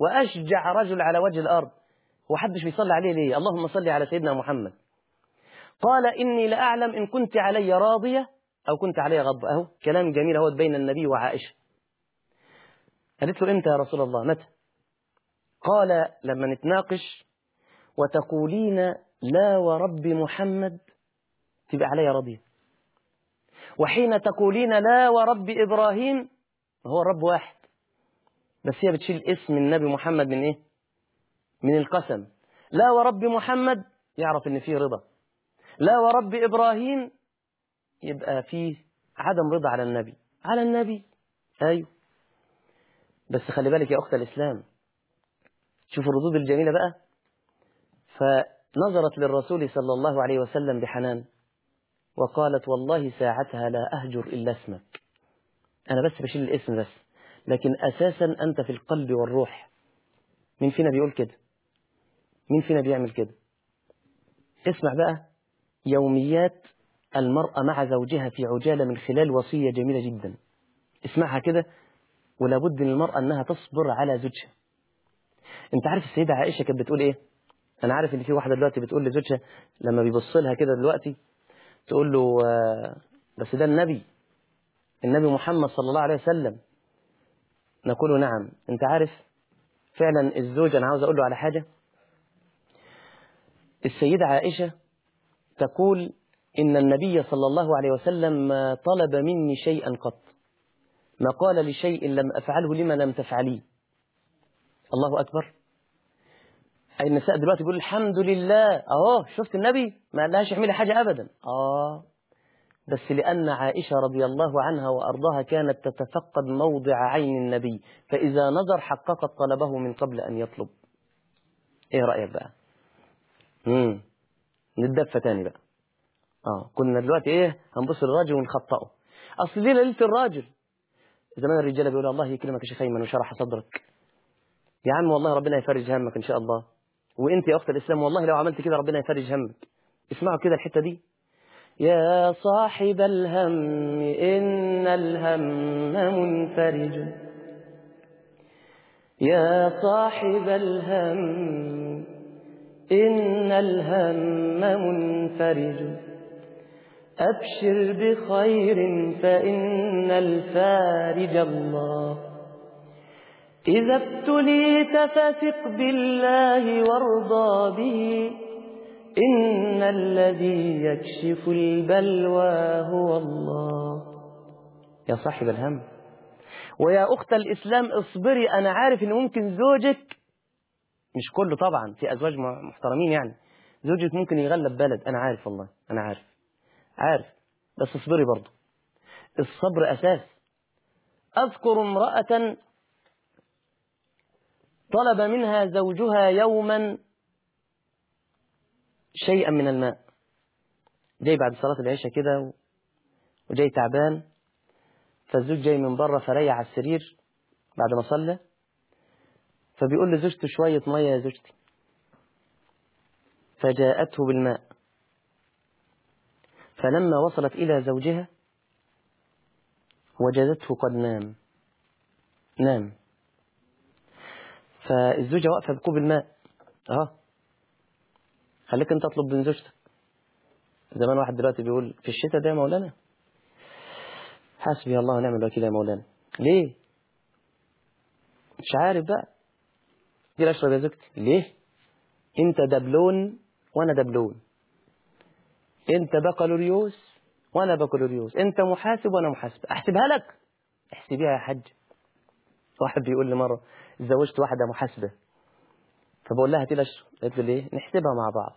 وأشجع رجل على وجه الأرض وحدش بيصلي عليه ليه اللهم صل على سيدنا محمد قال إني لأعلم إن كنت علي راضية أو كنت علي غضب أهو كلام جميل هو بين النبي وعائشة قالت له إمتى يا رسول الله متى قال لما نتناقش وتقولين لا ورب محمد تبقى علي راضية وحين تقولين لا ورب إبراهيم هو الرب واحد بس هي بتشيل اسم النبي محمد من إيه من القسم لا ورب محمد يعرف إن فيه رضا لا ورب إبراهيم يبقى فيه عدم رضا على النبي على النبي أيوه بس خلي بالك يا أخت الإسلام شوف الردود الجميلة بقى فنظرت للرسول صلى الله عليه وسلم بحنان وقالت والله ساعتها لا أهجر إلا اسمك أنا بس بشيل الاسم بس لكن أساسا أنت في القلب والروح مين فينا بيقول كده مين فينا بيعمل كده اسمع بقى يوميات المرأة مع زوجها في عجالة من خلال وصية جميلة جدا اسمعها كده ولابد للمرأة أنها تصبر على زوجها انت عارف السيدة عائشة كانت بتقول ايه انا عارف ان في واحدة دلوقتي بتقول لزوجها لما بيبص لها كده دلوقتي تقول له آه، بس ده النبي النبي محمد صلى الله عليه وسلم نقول له نعم انت عارف فعلا الزوج انا عاوز اقول له على حاجة السيدة عائشة تقول إن النبي صلى الله عليه وسلم ما طلب مني شيئا قط ما قال لشيء لم أفعله لما لم تفعليه الله أكبر أي النساء دلوقتي بيقول الحمد لله أهو شفت النبي ما قالهاش اعملي حاجة أبدا آه بس لأن عائشة رضي الله عنها وأرضاها كانت تتفقد موضع عين النبي فإذا نظر حققت طلبه من قبل أن يطلب إيه رأيك بقى امم نتدفى تاني بقى اه كنا دلوقتي ايه هنبص للراجل ونخطئه اصل دي ليله الراجل زمان الرجاله بيقولوا الله يكرمك يا شيخ ايمن وشرح صدرك يا عم والله ربنا يفرج همك ان شاء الله وانت يا اخت الاسلام والله لو عملت كده ربنا يفرج همك اسمعوا كده الحته دي يا صاحب الهم ان الهم منفرج يا صاحب الهم إن الهم منفرج أبشر بخير فإن الفارج الله إذا ابتليت فثق بالله وارضى به إن الذي يكشف البلوى هو الله يا صاحب الهم ويا أخت الإسلام اصبري أنا عارف إن ممكن زوجك مش كله طبعا في أزواج محترمين يعني زوجك ممكن يغلب بلد أنا عارف والله أنا عارف عارف بس اصبري برضه الصبر أساس أذكر امرأة طلب منها زوجها يوما شيئا من الماء جاي بعد صلاة العشاء كده وجاي تعبان فالزوج جاي من بره فريح على السرير بعد ما صلى فبيقول لزوجته شوية مية يا زوجتي فجاءته بالماء فلما وصلت إلى زوجها وجدته قد نام نام فالزوجة واقفة بكوب الماء اه خليك انت اطلب من زوجتك زمان واحد دلوقتي بيقول في الشتاء ده يا مولانا حسبي الله ونعم الوكيل يا مولانا ليه مش عارف بقى دي اشرب يا زوجتي ليه انت دبلون وانا دبلون انت بكالوريوس وانا بكالوريوس انت محاسب وانا محاسب احسبها لك احسبيها يا حاج واحد بيقول لي مره اتزوجت واحده محاسبه فبقول لها هاتي لي اشرب قالت لي ليه نحسبها مع بعض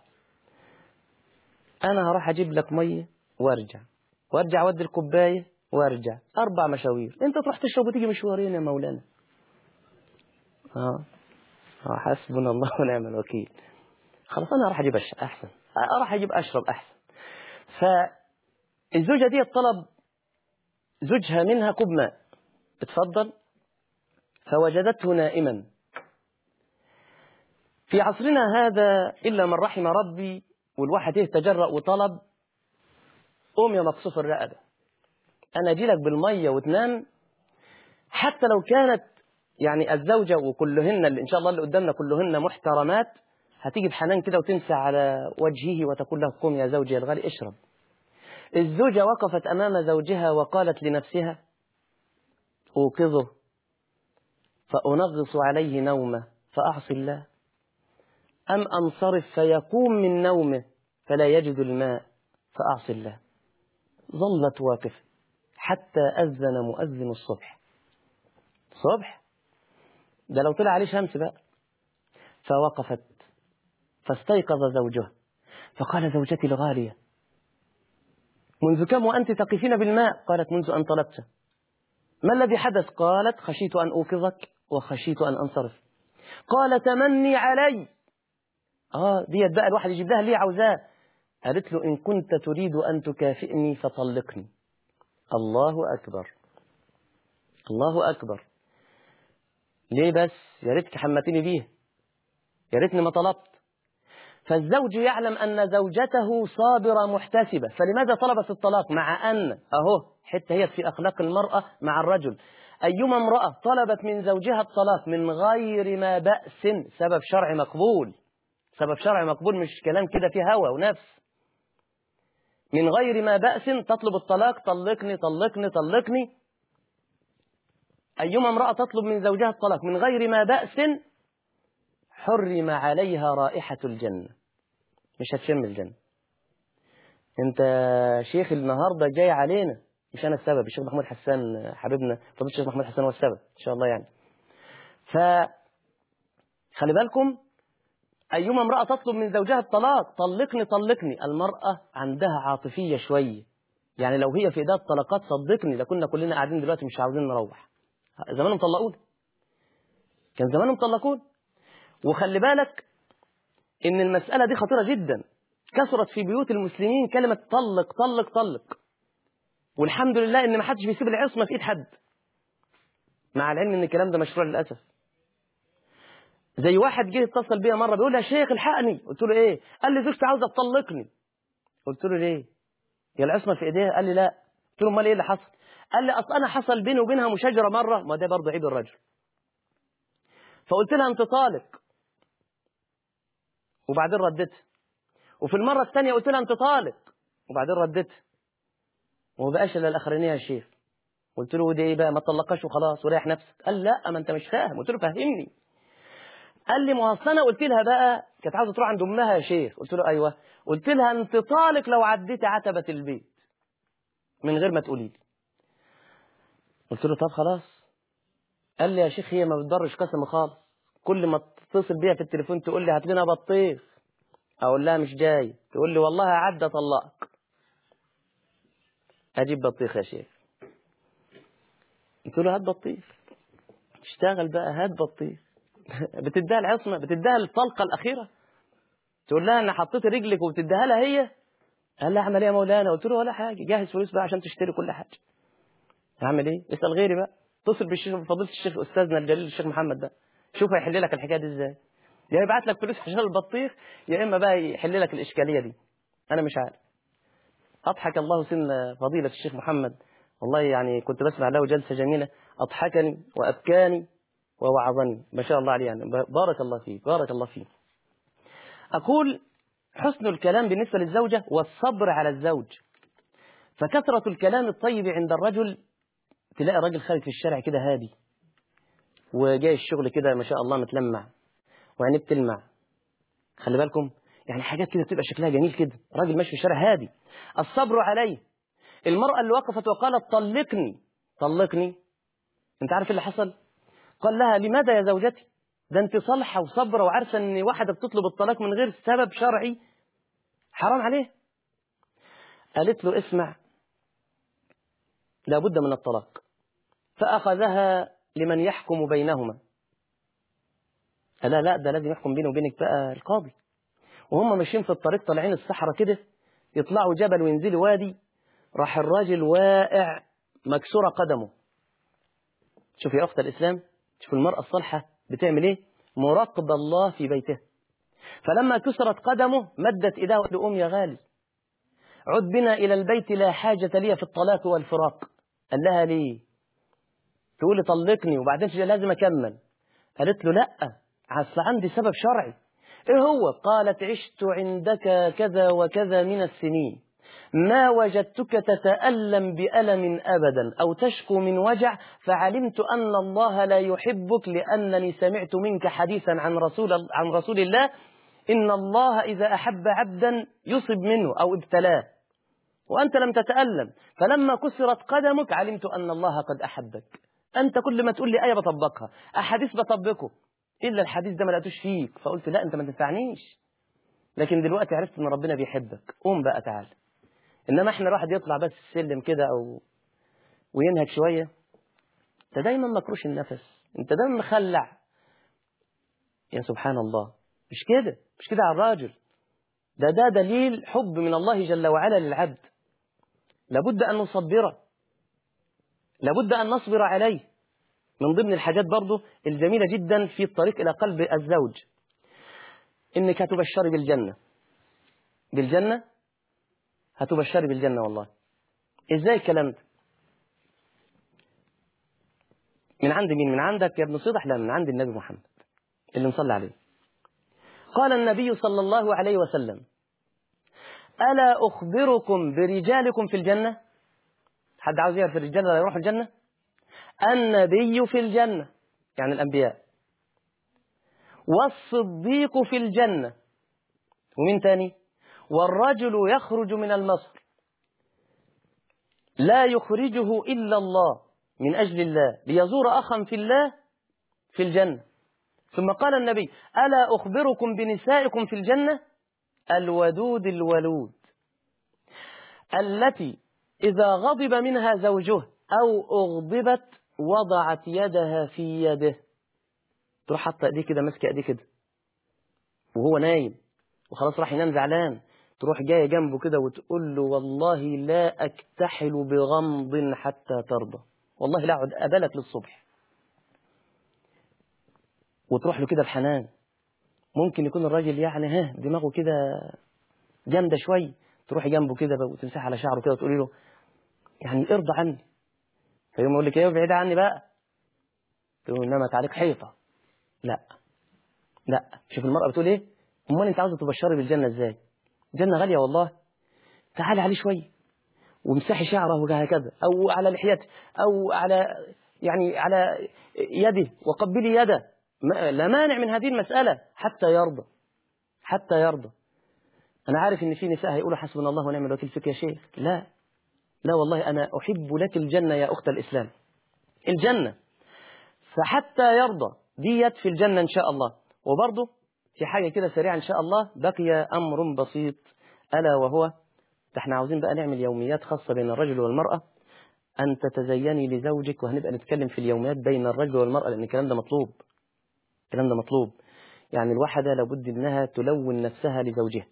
انا هروح اجيب لك ميه وارجع وارجع اودي الكوبايه وارجع اربع مشاوير انت تروح تشرب وتيجي مشوارين يا مولانا اه اه حسبنا الله ونعم الوكيل خلاص انا راح اجيب أش- احسن راح اجيب اشرب احسن فالزوجه دي طلب زوجها منها كوب ماء اتفضل فوجدته نائما في عصرنا هذا الا من رحم ربي والواحد ايه تجرأ وطلب قوم يا مقصوف الرقبه انا اجي لك بالميه وتنام حتى لو كانت يعني الزوجة وكلهن اللي إن شاء الله اللي قدامنا كلهن محترمات هتيجي بحنان كده وتمسح على وجهه وتقول له قم يا زوجي الغالي اشرب الزوجة وقفت أمام زوجها وقالت لنفسها أوقظه فأنغص عليه نومه فأعصي الله أم أنصرف فيقوم من نومه فلا يجد الماء فأعصي الله ظلت واقفة حتى أذن مؤذن الصبح صبح ده لو طلع عليه شمس بقى فوقفت فاستيقظ زوجها فقال زوجتي الغالية منذ كم وأنت تقفين بالماء قالت منذ أن طلبت ما الذي حدث قالت خشيت أن أوقظك وخشيت أن أنصرف قال تمني علي آه ديت بقى الواحد يجيب لها ليه عاوزاه قالت له إن كنت تريد أن تكافئني فطلقني الله أكبر الله أكبر ليه بس يا ريتك حمتني بيه يا ريتني ما طلبت فالزوج يعلم أن زوجته صابرة محتسبة فلماذا طلبت الطلاق مع أن أهو حتى هي في أخلاق المرأة مع الرجل أيما امرأة طلبت من زوجها الطلاق من غير ما بأس سبب شرعي مقبول سبب شرعي مقبول مش كلام كده فيه هوى ونفس من غير ما بأس تطلب الطلاق طلقني طلقني طلقني أيما امرأة تطلب من زوجها الطلاق من غير ما بأس حرم عليها رائحة الجنة مش هتشم الجنة انت شيخ النهاردة جاي علينا مش انا السبب الشيخ محمود حسان حبيبنا فضيله الشيخ محمود حسان هو السبب ان شاء الله يعني ف خلي بالكم ايما امراه تطلب من زوجها الطلاق طلقني طلقني المراه عندها عاطفيه شويه يعني لو هي في ايديها الطلقات صدقني لكنا كلنا قاعدين دلوقتي مش عاوزين نروح زمانهم طلقونا كان زمانهم طلقونا وخلي بالك ان المساله دي خطيره جدا كثرت في بيوت المسلمين كلمه طلق طلق طلق والحمد لله ان ما حدش بيسيب العصمه في ايد حد مع العلم ان الكلام ده مشروع للاسف زي واحد جه اتصل بيا مره بيقول لي يا شيخ الحقني قلت له ايه قال لي زوجتي عاوزه تطلقني قلت له ليه هي العصمه في ايديها قال لي لا قلت له امال ايه اللي حصل قال لي اصل انا حصل بيني وبينها مشاجره مره ما ده برضه عيب الرجل فقلت لها انت طالق وبعدين ردتها وفي المره الثانيه قلت لها انت طالق وبعدين ردتها وما بقاش الا الاخرانيه يا شيخ قلت له ودي ايه بقى ما تطلقش وخلاص وريح نفسك قال لا ما انت مش فاهم قلت له فهمني قال لي ما اصل انا قلت لها بقى كانت عاوزه تروح عند امها يا شيخ قلت له ايوه قلت لها انت طالق لو عديتي عتبه البيت من غير ما تقولي لي قلت له طب خلاص قال لي يا شيخ هي ما بتضرش قسم خالص كل ما تتصل بيها في التليفون تقول لي هات لنا بطيخ اقول لها مش جاي تقول لي والله عدى طلقك اجيب بطيخ يا شيخ قلت له هات بطيخ اشتغل بقى هات بطيخ بتديها العصمه بتديها الطلقه الاخيره تقول لها انا حطيت رجلك وبتديها لها هي قال لها اعمل ايه يا مولانا قلت له ولا حاجه جهز فلوس بقى عشان تشتري كل حاجه اعمل ايه اسال غيري بقى اتصل بالشيخ فضيله الشيخ استاذنا الجليل الشيخ محمد ده شوف هيحل لك الحكايه دي ازاي يا يبعت لك فلوس عشان البطيخ يا اما بقى يحل لك الاشكاليه دي انا مش عارف اضحك الله سن فضيله الشيخ محمد والله يعني كنت بسمع له جلسه جميله اضحكني وابكاني ووعظني ما شاء الله عليه يعني بارك الله فيه بارك الله فيه اقول حسن الكلام بالنسبه للزوجه والصبر على الزوج فكثره الكلام الطيب عند الرجل تلاقي راجل خارج في الشارع كده هادي وجاي الشغل كده ما شاء الله متلمع وعينيه بتلمع خلي بالكم يعني حاجات كده بتبقى شكلها جميل كده راجل ماشي في الشارع هادي الصبر عليه المرأة اللي وقفت وقالت طلقني طلقني انت عارف اللي حصل قال لها لماذا يا زوجتي ده انت صالحة وصبرة وعارفة ان واحدة بتطلب الطلاق من غير سبب شرعي حرام عليه قالت له اسمع لابد من الطلاق فأخذها لمن يحكم بينهما لا لا ده لازم يحكم بينه وبينك بقى القاضي وهم ماشيين في الطريق طالعين الصحراء كده يطلعوا جبل وينزلوا وادي راح الراجل واقع مكسورة قدمه شوف يا أخت الإسلام شوف المرأة الصالحة بتعمل إيه مراقب الله في بيتها فلما كسرت قدمه مدت إيدها وقالت له أم يا غالي عد بنا إلى البيت لا حاجة لي في الطلاق والفراق قال لها ليه تقول لي طلقني وبعدين تجي لازم أكمل قالت له لا أصل عندي سبب شرعي إيه هو قالت عشت عندك كذا وكذا من السنين ما وجدتك تتألم بألم أبدا أو تشكو من وجع فعلمت أن الله لا يحبك لأنني سمعت منك حديثا عن رسول, عن رسول الله إن الله إذا أحب عبدا يصب منه أو ابتلاه وأنت لم تتألم فلما كسرت قدمك علمت أن الله قد أحبك أنت كل ما تقول لي آية بطبقها أحاديث بطبقه إلا الحديث ده ما لقيتوش فيك فقلت لا أنت ما تنفعنيش لكن دلوقتي عرفت أن ربنا بيحبك قوم بقى تعال إنما إحنا الواحد يطلع بس السلم كده أو وينهك شوية أنت دايما مكروش النفس أنت دايما مخلع يا سبحان الله مش كده مش كده على الراجل ده ده دليل حب من الله جل وعلا للعبد لابد أن نصبره لابد أن نصبر عليه من ضمن الحاجات برضو الجميلة جدا في الطريق إلى قلب الزوج إنك هتبشري بالجنة بالجنة هتبشري بالجنة والله إزاي الكلام ده من عند مين من عندك يا ابن صدح لا من عند النبي محمد اللي نصلي عليه قال النبي صلى الله عليه وسلم ألا أخبركم برجالكم في الجنة حد عاوز يعرف الرجال لا يروح الجنة النبي في الجنة يعني الأنبياء والصديق في الجنة ومين تاني والرجل يخرج من المصر لا يخرجه إلا الله من أجل الله ليزور أخا في الله في الجنة ثم قال النبي ألا أخبركم بنسائكم في الجنة الودود الولود التي إذا غضب منها زوجه أو أغضبت وضعت يدها في يده تروح حاطة ايديه كده ماسكة ايديه كده وهو نايم وخلاص راح ينام زعلان تروح جاية جنبه كده وتقول له والله لا أكتحل بغمض حتى ترضى والله لا أقعد أبلك للصبح وتروح له كده بحنان ممكن يكون الراجل يعني ها دماغه كده جامدة شوي تروحي جنبه كده وتمسح على شعره كده وتقولي له يعني ارضى عني فيقوم يقول لك ايه بعيد عني بقى تقول نمت عليك حيطة لا لا شوف المرأة بتقول ايه امال انت عاوزة تبشري بالجنة ازاي الجنة غالية والله تعالي عليه شوية وامسحي شعره وهكذا او على لحيته او على يعني على يده وقبلي يده لا مانع من هذه المسألة حتى يرضى حتى يرضى أنا عارف إن في نساء هيقولوا حسبنا الله ونعم الوكيل فيك يا شيخ لا لا والله أنا أحب لك الجنة يا أخت الإسلام الجنة فحتى يرضى ديت في الجنة إن شاء الله وبرضه في حاجة كده سريعة إن شاء الله بقي أمر بسيط ألا وهو احنا عاوزين بقى نعمل يوميات خاصة بين الرجل والمرأة أن تتزيني لزوجك وهنبقى نتكلم في اليوميات بين الرجل والمرأة لأن الكلام ده مطلوب الكلام ده مطلوب يعني الواحدة لابد أنها تلون نفسها لزوجها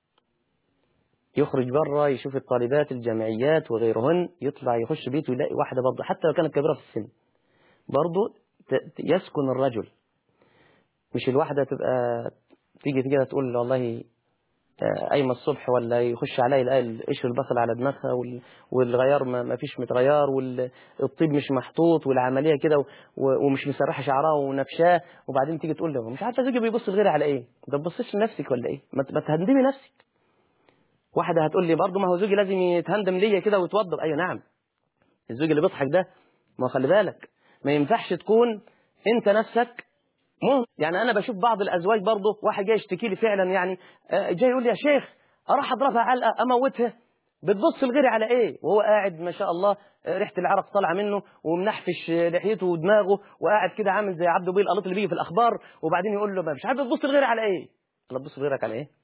يخرج بره يشوف الطالبات الجامعيات وغيرهن يطلع يخش بيته يلاقي واحدة برضه حتى لو كانت كبيرة في السن برضه يسكن الرجل مش الواحدة تبقى تيجي كده تقول والله قايمة الصبح ولا يخش عليا يلاقي قشر البصل على دماغها والغيار ما فيش متغير والطيب مش محطوط والعملية كده ومش مسرحة شعرها ونفشاه وبعدين تيجي تقول له مش عارفة زوجي بيبص لغيري على ايه ده تبصش لنفسك ولا ايه ما تهندمي نفسك واحدة هتقول لي برضه ما هو زوجي لازم يتهندم ليا كده ويتوضب ايوه نعم الزوج اللي بيضحك ده ما خلي بالك ما ينفعش تكون انت نفسك مو يعني انا بشوف بعض الازواج برضه واحد جاي يشتكي لي فعلا يعني جاي يقول لي يا شيخ اروح اضربها علقه اموتها بتبص لغيري على ايه وهو قاعد ما شاء الله ريحه العرق طالعه منه ومنحفش لحيته ودماغه وقاعد كده عامل زي عبده بيه القلط اللي بيجي في الاخبار وبعدين يقول له مش عارف بتبص لغيري على ايه لا تبص لغيرك على ايه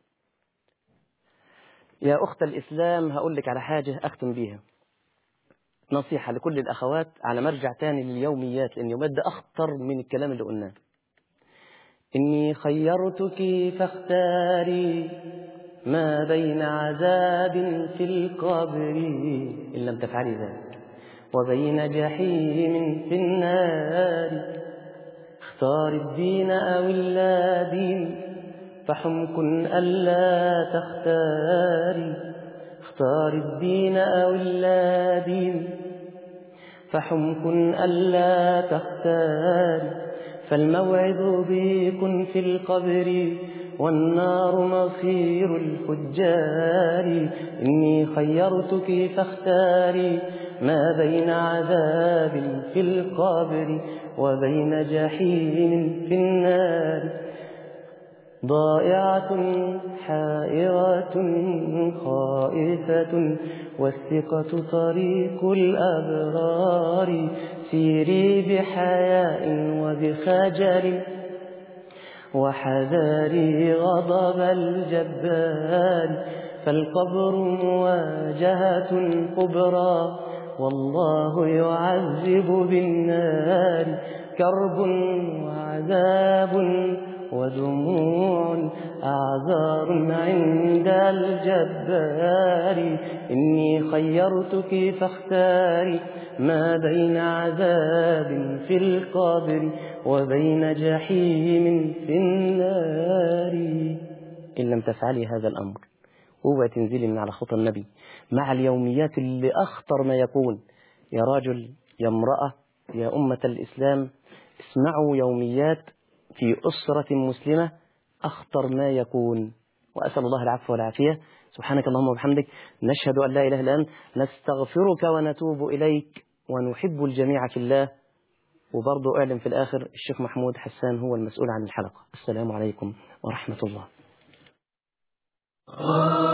يا اخت الاسلام هقول لك على حاجه اختم بيها نصيحه لكل الاخوات على مرجع تاني لليوميات لان اليوميات ده اخطر من الكلام اللي قلناه إني خيرتك فاختاري ما بين عذاب في القبر إن لم تفعلي ذلك وبين جحيم في النار اختار الدين أو اللادين فحمك ألا تختاري اختار الدين أو اللادين فحمك ألا تختاري فالموعظ ضيق في القبر والنار مصير الفجار إني خيرتك فاختاري ما بين عذاب في القبر وبين جحيم في النار ضائعة حائرة خائفة والثقة طريق الأبرار سيري بحياء وبخجل وحذاري غضب الجبار فالقبر مواجهة كبرى والله يعذب بالنار كرب وعذاب ودموع أعذار عند الجبار إني خيرتك فاختاري ما بين عذاب في القبر وبين جحيم في النار إن لم تفعلي هذا الأمر اوعي تنزلي من على خطى النبي مع اليوميات اللي أخطر ما يكون يا راجل يا امرأة يا أمة الإسلام اسمعوا يوميات في أسرة مسلمة أخطر ما يكون وأسأل الله العفو والعافية سبحانك اللهم وبحمدك نشهد أن لا إله إلا أنت نستغفرك ونتوب إليك ونحب الجميع في الله وبرضه أعلم في الآخر الشيخ محمود حسان هو المسؤول عن الحلقة السلام عليكم ورحمة الله